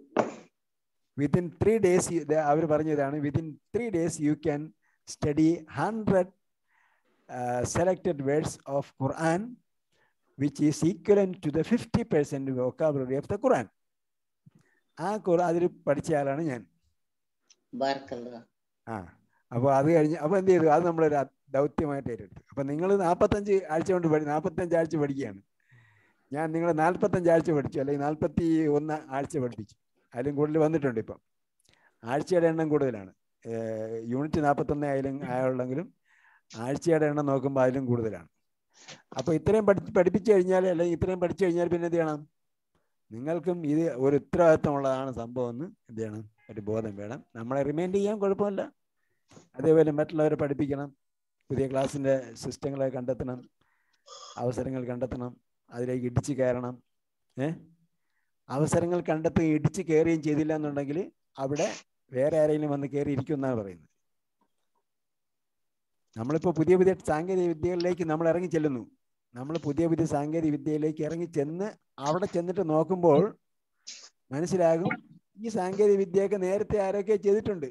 within three days അവർ പറഞ്ഞതാണ് within three days you can study hundred selected words of Quran which is equivalent to the fifty percent vocabulary of the Quran ആ ഖുർആൻ അതിൽ പഠിച്ച ആളാണ് ഞാൻ ബാർക്കല്ലാ ആ അപ്പോൾ അത് കഴിഞ്ഞ് അപ്പോൾ എന്ത് ചെയ്തു അത് നമ്മളൊരു അ- ദൗത്യമായിട്ട് ഏറ്റെടുത്തു അപ്പോൾ നിങ്ങൾ നാൽപ്പത്തഞ്ച് ആഴ്ച കൊണ്ട് പഠി നാൽപ്പത്തഞ്ച് ആഴ്ച പഠിക്കുകയാണ് ഞാൻ നിങ്ങൾ നാൽപ്പത്തഞ്ച് ആഴ്ച പഠിച്ചു അല്ലെങ്കിൽ നാൽപ്പത്തി ഒന്ന് ആഴ്ച പഠിപ്പിച്ചു അതിലും കൂടുതൽ വന്നിട്ടുണ്ട് ഇപ്പം ആഴ്ചയുടെ എണ്ണം കൂടുതലാണ് ഏർ യൂണിറ്റ് നാൽപ്പത്തൊന്ന് ആയാലും ആയുള്ളെങ്കിലും ആഴ്ചയുടെ എണ്ണം നോക്കുമ്പോൾ അതിലും കൂടുതലാണ് അപ്പോൾ ഇത്രയും പഠി പഠിപ്പിച്ചു കഴിഞ്ഞാൽ അല്ലെങ്കിൽ ഇത്രയും പഠിച്ചു കഴിഞ്ഞാൽ പിന്നെ എന്ത് ചെയ്യണം നിങ്ങൾക്കും ഇത് ഒരു ഉത്തരവാദിത്തമുള്ളതാണ് സംഭവം എന്ന് എന്ത് ചെയ്യണം ഒരു ബോധം വേണം നമ്മളെ റിമൈൻഡ് ചെയ്യാൻ കുഴപ്പമില്ല അതേപോലെ മറ്റുള്ളവരെ പഠിപ്പിക്കണം പുതിയ ക്ലാസ്സിൻ്റെ സിസ്റ്റങ്ങളെ കണ്ടെത്തണം അവസരങ്ങൾ കണ്ടെത്തണം അതിലേക്ക് ഇടിച്ച് കയറണം ഏ അവസരങ്ങൾ കണ്ടെത്തുകയും ഇടിച്ച് കയറുകയും ചെയ്തില്ല എന്നുണ്ടെങ്കിൽ അവിടെ വേറെ ആരെങ്കിലും വന്ന് കയറി ഇരിക്കും എന്നാണ് പറയുന്നത് നമ്മളിപ്പോൾ പുതിയ പുതിയ സാങ്കേതിക വിദ്യകളിലേക്ക് നമ്മൾ ഇറങ്ങി ചെല്ലുന്നു നമ്മൾ പുതിയ പുതിയ സാങ്കേതിക വിദ്യയിലേക്ക് ഇറങ്ങി ചെന്ന് അവിടെ ചെന്നിട്ട് നോക്കുമ്പോൾ മനസ്സിലാകും ഈ സാങ്കേതിക വിദ്യയൊക്കെ നേരത്തെ ആരൊക്കെ ചെയ്തിട്ടുണ്ട്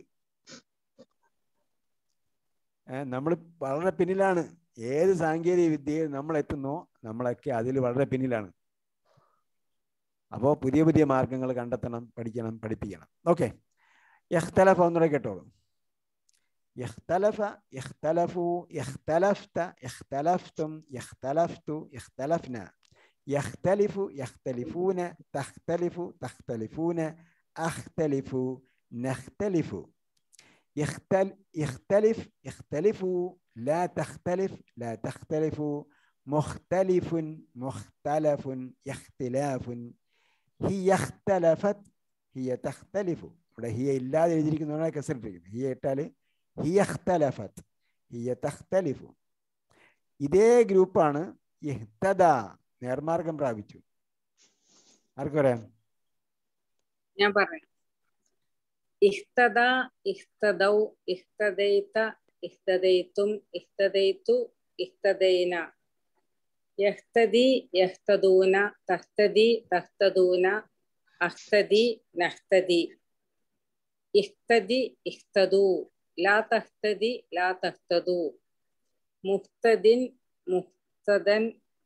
നമ്മൾ വളരെ പിന്നിലാണ് ഏത് സാങ്കേതിക വിദ്യയിൽ നമ്മൾ എത്തുന്നോ നമ്മളൊക്കെ അതിൽ വളരെ പിന്നിലാണ് അപ്പോൾ പുതിയ പുതിയ മാർഗങ്ങൾ കണ്ടെത്തണം പഠിക്കണം പഠിപ്പിക്കണം ഓക്കെ യഹ്തലഫ ഒന്നുകൂടെ കേട്ടോളൂ യഹ്തലഫ യഹ്തലഫു യഹ്തലഫ്ത യഹ്തലഫ്തും യഹ്തലഫ്തു യഹ്തലഫ്ന യഹ്തലിഫു യഹ്തലിഫൂന തഖ്തലിഫു തഖ്തലിഫൂന അഖ്തലിഫു നഖ്തലിഫു يختل يختلف يختلفوا لا تختلف لا تختلفوا مختلف مختلف اختلاف هي اختلفت هي تختلف ഇവിടെ ഹിയ ഇല്ലാതെ എഴുതിയിരിക്കുന്നതാണ് കസറിട്ടിരിക്കുന്നത് ഹിയ ഇട്ടാൽ ഹിയ എഖ്തലഫത്ത് ഹിയ തഖ്തലിഫു ഇതേ ഗ്രൂപ്പാണ് ഇഹ്തദ നേർമാർഗം പ്രാപിച്ചു ആർക്ക് പറയാം ഞാൻ പറയാം ഇഹ്തദ ഇഹ്തദൗ ഇഹ്തദൈത ഇഹ്തദൈത്തും ഇഹ്തദൈതു ഇഹ്തദൈന യഹ്തദി യഹ്തദൂന തഹ്തദി തഹ്തദൂന അഹ്തദി നഹ്തദി ഇഹ്തദി ഇഹ്തദു ലാ തഹ്തദി ലാ തഹ്തദു മുഹ്തദിൻ മുഹ്തദൻ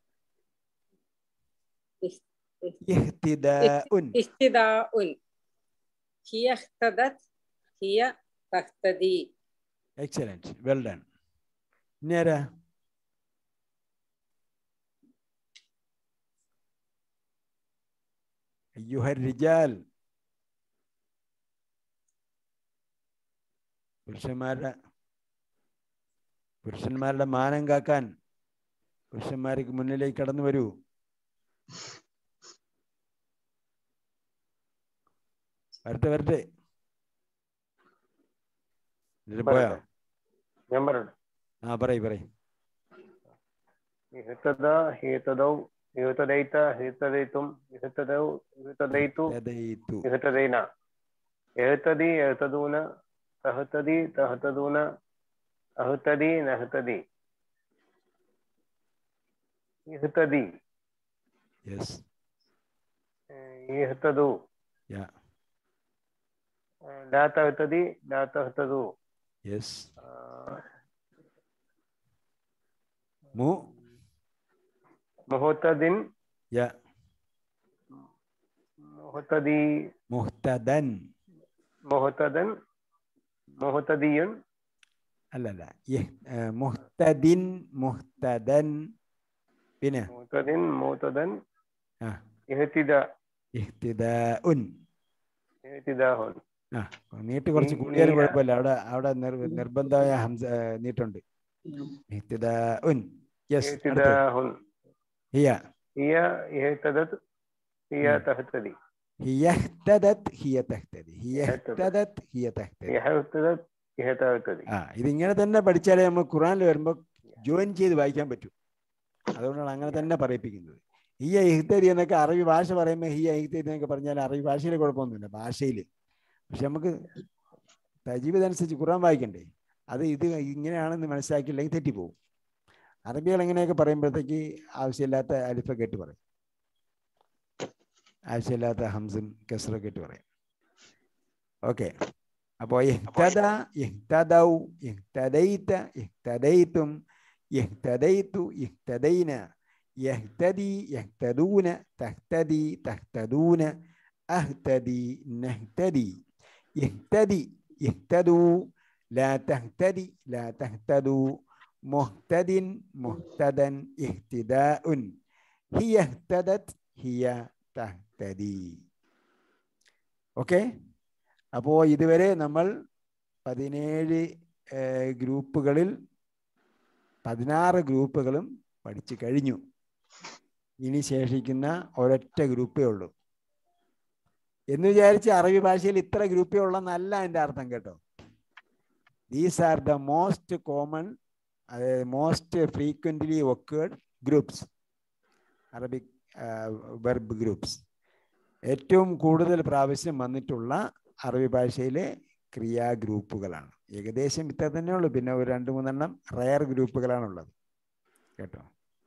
ഇഹ്തിദാഉൻ ഇഹ്തിദാഉൻ ഹിയ ഇഹ്തദത് ഹിയ തഹ്തദി എക്സലന്റ് വെൽ ഡൺ ഇനി ആരാ അയ്യുഹർ റിജാൽ പുരുഷന്മാരുടെ പുരുഷന്മാരുടെ മാനം കാക്കാൻ പുരുഷന്മാർക്ക് മുന്നിലേക്ക് കടന്നു വരൂ വരട്ടെ വരട്ടെ ഇതില് പോയോ പറയട്ടെ. ഞാൻ പറയട്ടെ ആ പറയ് പറയ് ഇഹ്തദ ഹീതദൗ ഇഹ്തദൈത ഹീതദൈതും ഇഹ്തദൗ ഇഹ്തദൈതു ഹദൈതു. ഇഹ്തദൈന എഹ്തദി എഹ്തദൂന തഹ്തദി തഹ്തദൂന അഹ്തദി നഹ്തദി ഇഹ്തദി Yes. ഇഹ്തദു Yeah. ലാ തഹ്തദി ലാ തഹ്തദു Yes. ആഹ് മു മുഹത്തദിൻ യ മുഹത്തദി മുഹ്തദൻ മുഹത്തദൻ മുഹത്തദിയുൻ അല്ലല്ല ഇഹ്- ഏ, മുഹ്തദിൻ മുഹ്തദൻ പിന്നെ മുഹത്തദിൻ മുഹത്തദൻ ആ ഇഹ്തിദ ഇഹ്തിദാഉൻ ഇഹ്തിദാഹുൻ ആ നീട്ട് കുറച്ച് ഈ- കൂടിയാലും ഈ- കുഴപ്പമില്ല അവിടെ അവിടെ നിർ- നിർബന്ധമായ ഹംസ ഏ, നീട്ടുണ്ട് ഇഹ്തിദാഉൻ യെസ് ഇഹ്തിദാഹുൻ ഹിയ ഹിയ ഇഹ്തദത് ഹിയ ഉം. തഹ്തദി ഹിയ ഇഹ്തദത് ഹിയ തഹ്തദി ഹിയ ഇഹ്തദത്. ഇഹ്തദത് ഹിയ തഹ്തദി ഇഹ്തദത് ഇഹ തഹ്തദി ആ ഇതിങ്ങനെ തന്നെ പഠിച്ചാലേ നമ്മൾ ഖുറാനിൽ വരുമ്പോൾ ജോയിൻ ചെയ്ത് വായിക്കാൻ പറ്റും അതുകൊണ്ടാണ് അങ്ങനെ തന്നെ പറയിപ്പിക്കുന്നത് ഹിയ ഇഹ്തരി എന്നൊക്കെ അറബി ഭാഷ പറയുമ്പോൾ ഹിയ ഇഹ്തരി എന്നൊക്കെ പറഞ്ഞാൽ അറബി ഭാഷയിൽ കുഴപ്പമൊന്നുമില്ല ഭാഷയിൽ പക്ഷെ നമുക്ക് ജീവിതമനുസരിച്ച് ഖുറാൻ വായിക്കണ്ടേ അത് ഇത് ഇങ്ങനെയാണെന്ന് മനസ്സിലാക്കിയില്ലെങ്കിൽ തെറ്റിപ്പോവും അറബികൾ എങ്ങനെയൊക്കെ പറയുമ്പോഴത്തേക്ക് ആവശ്യമില്ലാത്ത അലിഫൊക്കെ ഇട്ട് പറയും ആവശ്യമില്ലാത്ത ഹംസും കസറൊക്കെ ഇട്ട് പറയും ഓക്കെ അപ്പോൾ ഇഹ്തദ ഇഹ്തദൗ ഇഹ്തദൈത ഇഹ്തദൈതും ഇഹ്തദൈതു ഇഹ്തദൈന യഹ്തദി യഹ്തദൂന തഹ്തദി തഹ്തദൂന അഹ്തദി നഹ്തദി ഇഹ്തദി ഇഹ്തദൂ لا تهتدي لا تهتدوا مهتد مهتدا اهتداء هي اهتدت هي تهتدي ഓക്കെ അപ്പോൾ ഇതുവരെ നമ്മൾ പതിനേഴ് ഏഹ്, ഗ്രൂപ്പുകളിൽ പതിനാറ് ഗ്രൂപ്പുകളും പഠിച്ചു കഴിഞ്ഞു ഇനി ശേഷിക്കുന്ന ഒരൊറ്റ ഗ്രൂപ്പേ ഉള്ളൂ എന്ന് വിചാരിച്ച് അറബി ഭാഷയിൽ ഇത്ര ഗ്രൂപ്പേ ഉള്ളെന്നല്ല എൻ്റെ അർത്ഥം കേട്ടോ these are the most common അതായത് most frequently occurred groups Arabic verb groups ഏറ്റവും കൂടുതൽ പ്രാവശ്യം വന്നിട്ടുള്ള അറബി ഭാഷയിലെ ക്രിയാ ഗ്രൂപ്പുകളാണ് ഏകദേശം ഇത്ര തന്നെ ഉള്ളൂ പിന്നെ ഒരു രണ്ട് മൂന്നെണ്ണം റയർ ഗ്രൂപ്പുകളാണുള്ളത് കേട്ടോ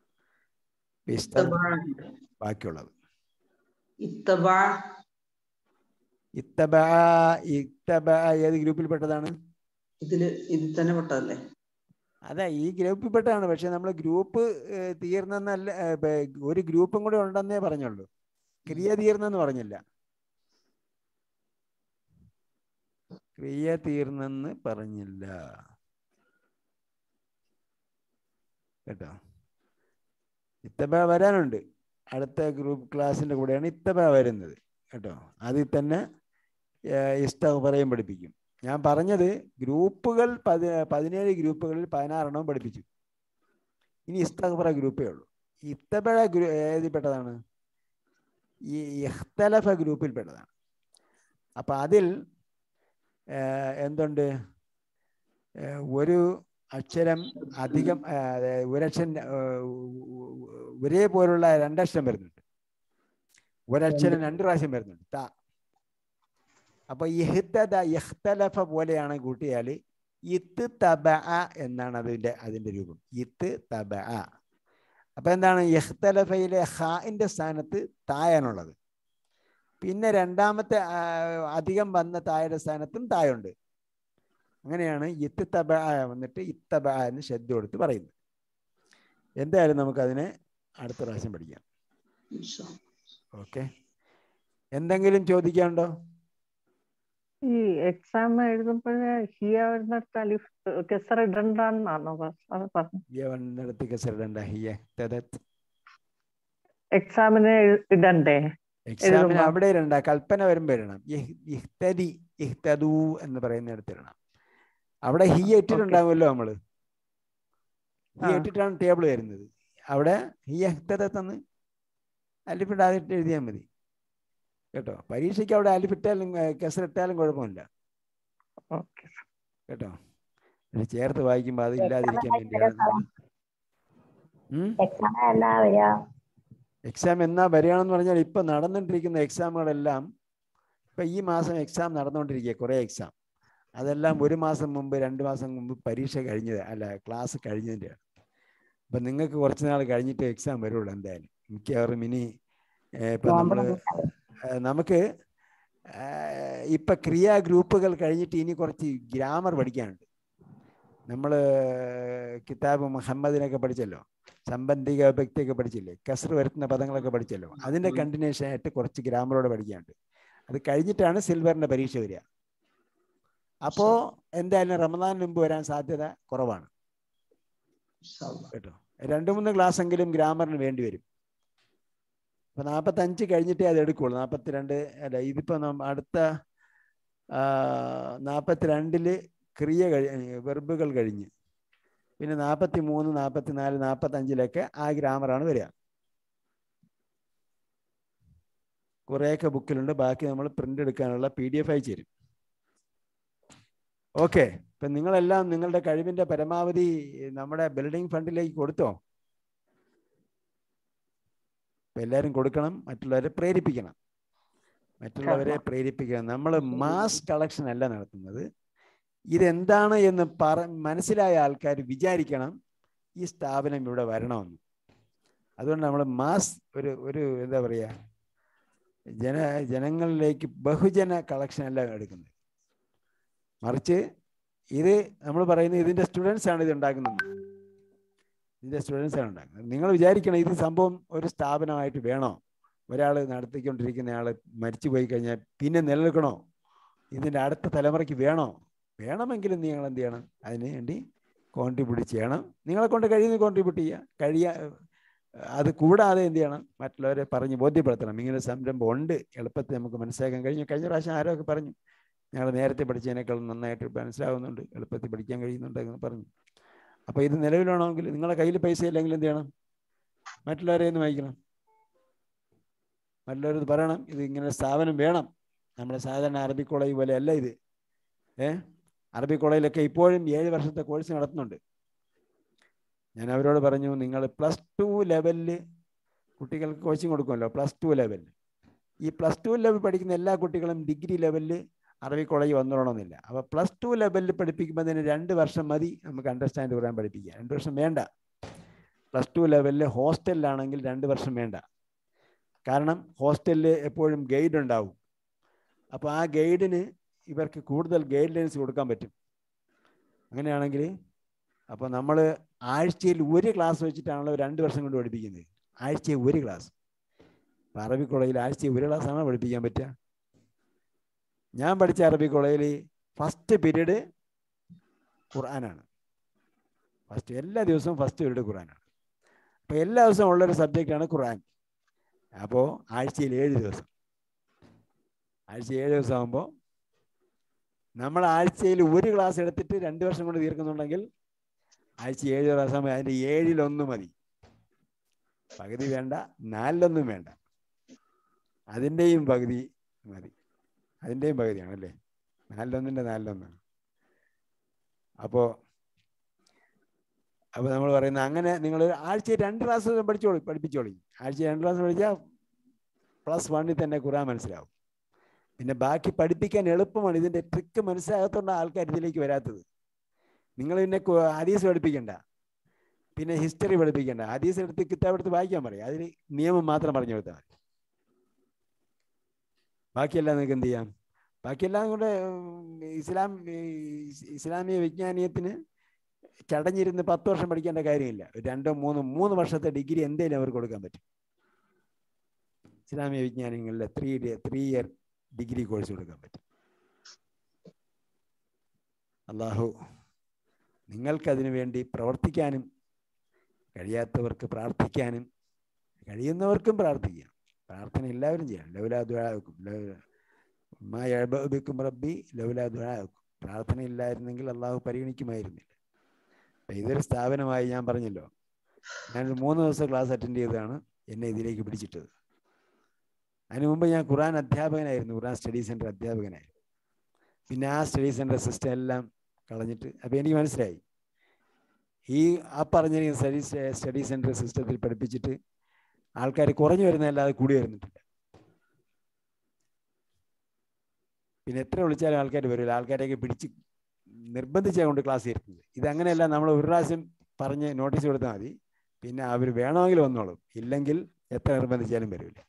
ഇഷ്ടം ബാക്കിയുള്ളത് ഇത്തബ ഇത്തബ ഇത്തബ ഏത് ഗ്രൂപ്പിൽപ്പെട്ടതാണ് ഇതില് ഇതിൽ തന്നെ പെട്ടതല്ലേ അതെ ഈ ഗ്രൂപ്പിൽപ്പെട്ടതാണ് പക്ഷെ നമ്മൾ ഗ്രൂപ്പ് ഏഹ്, തീർന്നെന്നല്ല ഏഹ്, ബ- ഒരു ഗ്രൂപ്പും കൂടെ ഉണ്ടെന്നേ പറഞ്ഞുള്ളൂ ക്രിയ തീർന്നെന്ന് പറഞ്ഞില്ല ക്രിയ തീർന്നെന്ന് പറഞ്ഞില്ല കേട്ടോ ഇത്തബ വരാനുണ്ട് അടുത്ത ഗ്രൂപ്പ് ക്ലാസ്സിന്റെ കൂടെയാണ് ഇത്തബ വരുന്നത് കേട്ടോ അതിൽ തന്നെ ഇസ്തഫറയും പഠിപ്പിക്കും ഞാൻ പറഞ്ഞത് ഗ്രൂപ്പുകൾ പതി പതിനേഴ് ഗ്രൂപ്പുകളിൽ പതിനാറെണ്ണവും പഠിപ്പിച്ചു ഇനി ഇസ്തഫറ ഗ്രൂപ്പേ ഉള്ളൂ ഇത്തബഴ ഗ്രൂ ഏതിൽപ്പെട്ടതാണ് ഈ ഇഖ്തലഫ ഗ്രൂപ്പിൽപ്പെട്ടതാണ് അപ്പം അതിൽ ഏഹ്, എന്തുണ്ട് ഏഹ്, ഒരു അക്ഷരം അധികം ഏഹ്, അതായത് ഒരക്ഷരം ഏഹ്, ഒരേപോലുള്ള രണ്ടക്ഷരം വരുന്നുണ്ട് ഒരക്ഷരം രണ്ട് പ്രാവശ്യം വരുന്നുണ്ട് ത അപ്പൊ ഇഹ്തദ ഇഖ്തലഫ പോലെയാണ് കൂട്ടിയാൽ ഇത്ത് തബ എന്നാണ് അതിന്റെ അതിന്റെ രൂപം ഇത്ത് തബ അപ്പൊ എന്താണ് ഇഖ്തലഫയിലെ ഹാഇന്റെ സ്ഥാനത്ത് തായാണുള്ളത് പിന്നെ രണ്ടാമത്തെ ആ, അധികം വന്ന തായുടെ സ്ഥാനത്തും തായുണ്ട് അങ്ങനെയാണ് ഇത്ത് തബ വന്നിട്ട് ഇത്തബ എന്ന് ശബ്ദം കൊടുത്ത് പറയുന്നത് എന്തായാലും നമുക്കതിനെ അടുത്ത പ്രാവശ്യം പഠിക്കാം ഓക്കെ എന്തെങ്കിലും ചോദിക്കാനുണ്ടോ ഈ എക്സാം എഴുതുമ്പോഴേ ഹിയ വരുന്നിടത്ത് അലിഫ് കെസർ ഇടണ്ടെന്നാണോ അത് പറഞ്ഞു യവന്നിടത്ത് കസരണ്ട ഹിയ തദത് എക്സാമിന് എഴു- ഇടണ്ടേ എക്സാമിന് എഴുതുമ്പോ? അവിടെ ഇടണ്ട കൽപ്പന വരുമ്പോ ഇടണം ഇഹ്- ഇഹ്തദി ഇഹ്തദൂ എന്ന് പറയുന്നിടത്ത് ഇടണം അവിടെ ഹി ഇട്ടിട്ടുണ്ടാവുമല്ലോ നമ്മള് ഹി ആ. ഇട്ടിട്ടാണ് ടേബിൾ വരുന്നത് അവിടെ ഹി എഹ്തദത്ത് അലിഫിടാതിട്ട് എഴുതിയാൽ മതി കേട്ടോ പരീക്ഷയ്ക്ക് അവിടെ അലിഫിട്ടാലും കസറിട്ടാലും കുഴപ്പമില്ല ഓക്കെ കേട്ടോ ഇത് ചേർത്ത് വായിക്കുമ്പോൾ അത് ഇല്ലാതിരിക്കാൻ വേണ്ടിയാണ് ഉം എക്സാം എന്നാ വരിക എക്സാം എന്നാ വരികയാണെന്ന് പറഞ്ഞാൽ ഇപ്പൊ നടന്നുകൊണ്ടിരിക്കുന്ന എക്സാമുകളെല്ലാം ഇപ്പൊ ഈ മാസം എക്സാം നടന്നുകൊണ്ടിരിക്കുക കുറെ എക്സാം അതെല്ലാം ഒരു മാസം മുമ്പ് രണ്ട് മാസം മുമ്പ് പരീക്ഷ കഴിഞ്ഞത് അല്ല ക്ലാസ് കഴിഞ്ഞതിൻ്റെയാണ് അപ്പൊ നിങ്ങൾക്ക് കുറച്ച് നാൾ കഴിഞ്ഞിട്ട് എക്സാം വരുള്ളൂ എന്തായാലും മിക്കവാറും ഇനി ഏർ, ഇപ്പൊ നമ്മള് ഏർ, നമുക്ക് ഏർ, ഇപ്പൊ ക്രിയാ ഗ്രൂപ്പുകൾ കഴിഞ്ഞിട്ട് ഇനി കുറച്ച് ഗ്രാമർ പഠിക്കാനുണ്ട് നമ്മൾ കിതാബ് മുഹമ്മദിനൊക്കെ പഠിച്ചല്ലോ സംബന്ധിക വ്യക്തിയൊക്കെ പഠിച്ചില്ലേ കസർ വരുത്തുന്ന പദങ്ങളൊക്കെ പഠിച്ചല്ലോ അതിന്റെ കണ്ടിന്യൂഷൻ ആയിട്ട് കുറച്ച് ഗ്രാമറോടെ പഠിക്കാനുണ്ട് അത് കഴിഞ്ഞിട്ടാണ് സിൽവറിന്റെ പരീക്ഷ വരിക അപ്പോ എന്തായാലും റമദാനിന് മുമ്പ് വരാൻ സാധ്യത കുറവാണ് കേട്ടോ രണ്ട് മൂന്ന് ക്ലാസ് എങ്കിലും ഗ്രാമറിന് വേണ്ടി വരും അപ്പൊ നാൽപ്പത്തി അഞ്ച് കഴിഞ്ഞിട്ടേ അത് എടുക്കുള്ളൂ നാൽപ്പത്തിരണ്ട് അല്ല ഇതിപ്പോ നമ്മ അടുത്ത നാൽപ്പത്തിരണ്ടില് ക്രിയ കഴി വെർബുകൾ കഴിഞ്ഞ് പിന്നെ നാൽപ്പത്തി മൂന്ന് നാൽപ്പത്തി നാല് നാൽപ്പത്തി അഞ്ചിലൊക്കെ ആ ഗ്രാമറാണ് വരിക കുറേയൊക്കെ ബുക്കിലുണ്ട് ബാക്കി നമ്മൾ പ്രിന്റ് എടുക്കാനുള്ള പി ഡി എഫ് അയച്ചു തരും ഓക്കെ ഇപ്പം നിങ്ങളെല്ലാം നിങ്ങളുടെ കഴിവിൻ്റെ പരമാവധി നമ്മുടെ ബിൽഡിംഗ് ഫണ്ടിലേക്ക് കൊടുത്തോ ഇപ്പം എല്ലാവരും കൊടുക്കണം മറ്റുള്ളവരെ പ്രേരിപ്പിക്കണം മറ്റുള്ളവരെ പ്രേരിപ്പിക്കണം നമ്മൾ മാസ് കളക്ഷൻ അല്ല നടത്തുന്നത് ഇതെന്താണ് എന്ന് പറ മനസ്സിലായ ആൾക്കാർ വിചാരിക്കണം ഈ സ്ഥാപനം ഇവിടെ വരണമെന്ന് അതുകൊണ്ട് നമ്മൾ മാസ് ഒരു ഒരു എന്താ പറയുക ജന ജനങ്ങളിലേക്ക് ബഹുജന കളക്ഷൻ അല്ല എടുക്കുന്നത് മറിച്ച് ഇത് നമ്മൾ പറയുന്നത് ഇതിൻ്റെ സ്റ്റുഡൻസ് ആണ് ഇത് ഉണ്ടാക്കുന്നത് ഇതിൻ്റെ സ്റ്റുഡൻസ് ആണ് ഉണ്ടാക്കുന്നത് നിങ്ങൾ വിചാരിക്കണം ഇത് സംഭവം ഒരു സ്ഥാപനമായിട്ട് വേണോ ഒരാൾ നടത്തിക്കൊണ്ടിരിക്കുന്ന ആൾ മരിച്ചു പോയി കഴിഞ്ഞാൽ പിന്നെ നിലനിൽക്കണോ ഇതിൻ്റെ അടുത്ത തലമുറയ്ക്ക് വേണോ വേണമെങ്കിലും നിങ്ങൾ എന്ത് ചെയ്യണം അതിന് വേണ്ടി കോൺട്രിബ്യൂട്ട് ചെയ്യണം നിങ്ങളെ കൊണ്ട് കഴിയുന്ന കോൺട്രിബ്യൂട്ട് ചെയ്യുക കഴിയാ അത് കൂടാതെ എന്ത് ചെയ്യണം മറ്റുള്ളവരെ പറഞ്ഞ് ബോധ്യപ്പെടുത്തണം ഇങ്ങനെ സംരംഭം ഉണ്ട് എളുപ്പത്തിൽ നമുക്ക് മനസ്സിലാക്കാൻ കഴിഞ്ഞു കഴിഞ്ഞ പ്രാവശ്യം ആരോ ഒക്കെ പറഞ്ഞു ഞങ്ങൾ നേരത്തെ പഠിച്ചതിനേക്കാളും നന്നായിട്ട് മനസ്സിലാവുന്നുണ്ട് എളുപ്പത്തിൽ പഠിക്കാൻ കഴിയുന്നുണ്ട് എന്ന് പറഞ്ഞു അപ്പോൾ ഇത് നിലവിലാണെങ്കിൽ നിങ്ങളുടെ കയ്യിൽ പൈസ ഇല്ലെങ്കിൽ എന്ത് ചെയ്യണം മറ്റുള്ളവരെ ഒന്ന് വായിക്കണം മറ്റുള്ളവരത് പറയണം ഇത് ഇങ്ങനെ സ്ഥാപനം വേണം നമ്മുടെ സാധാരണ അറബി കോളേജ് പോലെ അല്ല ഇത് ഏ അറബി കോളേജിലൊക്കെ ഇപ്പോഴും ഏഴ് വർഷത്തെ കോഴ്സ് നടത്തുന്നുണ്ട് ഞാൻ അവരോട് പറഞ്ഞു നിങ്ങൾ പ്ലസ് ടു ലെവലിൽ കുട്ടികൾക്ക് കോച്ചിങ് കൊടുക്കുമല്ലോ പ്ലസ് ടു ലെവലിൽ ഈ പ്ലസ് ടു ലെവൽ പഠിക്കുന്ന എല്ലാ കുട്ടികളും ഡിഗ്രി ലെവലിൽ അറബി കോളേജ് വന്നോളണമെന്നില്ല അപ്പോൾ പ്ലസ് ടു ലെവലിൽ പഠിപ്പിക്കുമ്പോൾ തന്നെ രണ്ട് വർഷം മതി നമുക്ക് അണ്ടർസ്റ്റാൻഡ് പറയാൻ പഠിപ്പിക്കുക രണ്ട് വർഷം വേണ്ട പ്ലസ് ടു ലെവലിൽ ഹോസ്റ്റലിലാണെങ്കിൽ രണ്ട് വർഷം വേണ്ട കാരണം ഹോസ്റ്റലിൽ എപ്പോഴും ഗൈഡ് ഉണ്ടാവും അപ്പോൾ ആ ഗൈഡിന് ഇവർക്ക് കൂടുതൽ ഗൈഡ് ലൈൻസ് കൊടുക്കാൻ പറ്റും അങ്ങനെയാണെങ്കിൽ അപ്പോൾ നമ്മൾ ആഴ്ചയിൽ ഒരു ക്ലാസ് വെച്ചിട്ടാണല്ലോ രണ്ട് വർഷം കൊണ്ട് പഠിപ്പിക്കുന്നത് ആഴ്ചയിൽ ഒരു ക്ലാസ് അപ്പോൾ അറബി കോളേജിൽ ആഴ്ചയിൽ ഒരു ക്ലാസ്സാണ് പഠിപ്പിക്കാൻ പറ്റുക ഞാൻ പഠിച്ച അറബി കോളേജിൽ ഫസ്റ്റ് പീരീഡ് ഖുർആനാണ് ഫസ്റ്റ് എല്ലാ ദിവസവും ഫസ്റ്റ് പീരീഡ് ഖുർആനാണ് അപ്പോൾ എല്ലാ ദിവസവും ഉള്ളൊരു സബ്ജക്റ്റാണ് ഖുർആൻ അപ്പോൾ ആഴ്ചയിൽ ഏഴ് ദിവസം ആഴ്ച ഏഴ് ദിവസം ആകുമ്പോൾ നമ്മൾ ആഴ്ചയിൽ ഒരു ക്ലാസ് എടുത്തിട്ട് രണ്ട് വർഷം കൊണ്ട് തീർക്കുന്നുണ്ടെങ്കിൽ ആഴ്ച ഏഴ് ക്ലാസ് ആകുമ്പോൾ അതിൻ്റെ ഏഴിലൊന്ന് മതി പകുതി വേണ്ട നാലിലൊന്നും വേണ്ട അതിൻ്റെയും പകുതി മതി അതിൻ്റെയും പകുതിയാണ് അല്ലേ നാലിലൊന്നിൻ്റെ നാലിലൊന്നാണ് അപ്പോൾ അപ്പോൾ നമ്മൾ പറയുന്നത് അങ്ങനെ നിങ്ങൾ ആഴ്ച രണ്ട് ക്ലാസ് പഠിച്ചോളി പഠിപ്പിച്ചോളി ആഴ്ച രണ്ട് ക്ലാസ് പഠിച്ചാൽ പ്ലസ് വണ്ണിൽ തന്നെ ഖുറാൻ മനസ്സിലാവും പിന്നെ ബാക്കി പഠിപ്പിക്കാൻ എളുപ്പമാണ് ഇതിൻ്റെ ട്രിക്ക് മനസ്സിലാകത്തോണ്ട് ആൾക്കാർ ഇതിലേക്ക് വരാത്തത് നിങ്ങൾ പിന്നെ ഹദീസ് പഠിപ്പിക്കണ്ട പിന്നെ ഹിസ്റ്ററി പഠിപ്പിക്കണ്ട ഹദീസ് എടുത്ത് കിതാബ് എടുത്ത് വായിക്കാൻ പറയും അതിന് നിയമം മാത്രം പറഞ്ഞു കൊടുത്താൽ മതി ബാക്കിയെല്ലാം നിങ്ങൾക്ക് എന്ത് ചെയ്യാം ബാക്കിയെല്ലാം കൂടെ ഇസ്ലാം ഇസ്ലാമിക വിജ്ഞാനീയത്തിന് ചടഞ്ഞിരുന്ന് പത്ത് വർഷം പഠിക്കേണ്ട കാര്യമില്ല രണ്ടോ മൂന്നോ മൂന്ന് വർഷത്തെ ഡിഗ്രി എന്തേലും അവർക്ക് കൊടുക്കാൻ പറ്റും ഇസ്ലാമിക വിജ്ഞാനങ്ങളിലെ three three year degree course കൊടുക്കാൻ പറ്റും അള്ളാഹു നിങ്ങൾക്കതിനു വേണ്ടി പ്രവർത്തിക്കാനും കഴിയാത്തവർക്ക് പ്രാർത്ഥിക്കാനും കഴിയുന്നവർക്കും പ്രാർത്ഥിക്കാം പ്രാർത്ഥന എല്ലാവരും ചെയ്യണം ലൗലാ ദുആക്കും മാബിക്കും റബ്ബി ലൗലാ ദുആക്കും പ്രാർത്ഥന ഇല്ലായിരുന്നെങ്കിൽ അള്ളാഹു പരിഗണിക്കുമായിരുന്നില്ല അപ്പം ഇതൊരു സ്ഥാപനമായി ഞാൻ പറഞ്ഞല്ലോ ഞാനൊരു മൂന്ന് ദിവസം ക്ലാസ് അറ്റൻഡ് ചെയ്തതാണ് എന്നെ ഇതിലേക്ക് പിടിച്ചിട്ടത് അതിനു മുമ്പ് ഞാൻ ഖുറാൻ അധ്യാപകനായിരുന്നു ഖുറാൻ സ്റ്റഡി സെൻറ്റർ അധ്യാപകനായിരുന്നു പിന്നെ ആ സ്റ്റഡി സെൻറ്റർ സിസ്റ്റം എല്ലാം കളഞ്ഞിട്ട് അപ്പോൾ എനിക്ക് മനസ്സിലായി ഈ ആ പറഞ്ഞ സ്റ്റഡി സ്റ്റഡി സെൻറ്റർ സിസ്റ്റത്തിൽ പഠിപ്പിച്ചിട്ട് ആൾക്കാർ കുറഞ്ഞു വരുന്നതല്ലാതെ കൂടി വരുന്നിട്ടില്ല പിന്നെ എത്ര വിളിച്ചാലും ആൾക്കാർ വരില്ല ആൾക്കാരെയൊക്കെ പിടിച്ച് നിർബന്ധിച്ചാണ് കൊണ്ട് ക്ലാസ് ഇരുത്തുന്നത് ഇതങ്ങനെയല്ല നമ്മൾ ഒരു പ്രാവശ്യം പറഞ്ഞ് നോട്ടീസ് കൊടുത്താൽ മതി പിന്നെ അവർ വേണമെങ്കിൽ വന്നോളും ഇല്ലെങ്കിൽ എത്ര നിർബന്ധിച്ചാലും വരില്ല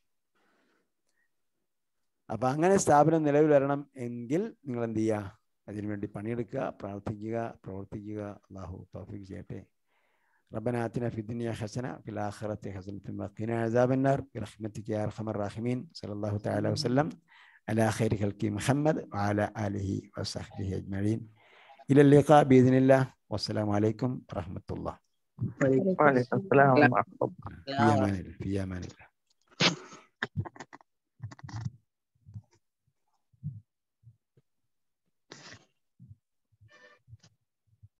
അപ്പം അങ്ങനെ സ്ഥാപനം നിലവിൽ വരണം എങ്കിൽ നിങ്ങൾ എന്ത് ചെയ്യുക അതിനുവേണ്ടി പണിയെടുക്കുക പ്രാർത്ഥിക്കുക പ്രവർത്തിക്കുക അള്ളാഹു തൗഫീഖ് ചെയ്യട്ടെ ربنا آتنا في الدنيا حسنة في الآخرة حسنة وقنا عذاب النار برحمتك يا أرحم الراحمين صلى الله تعالى وسلم على خير خلق محمد وعلى آله وصحبه أجمعين إلى اللقاء بإذن الله والسلام عليكم ورحمة الله وعليكم السلام ورحمة الله في أمان الله في أمان الله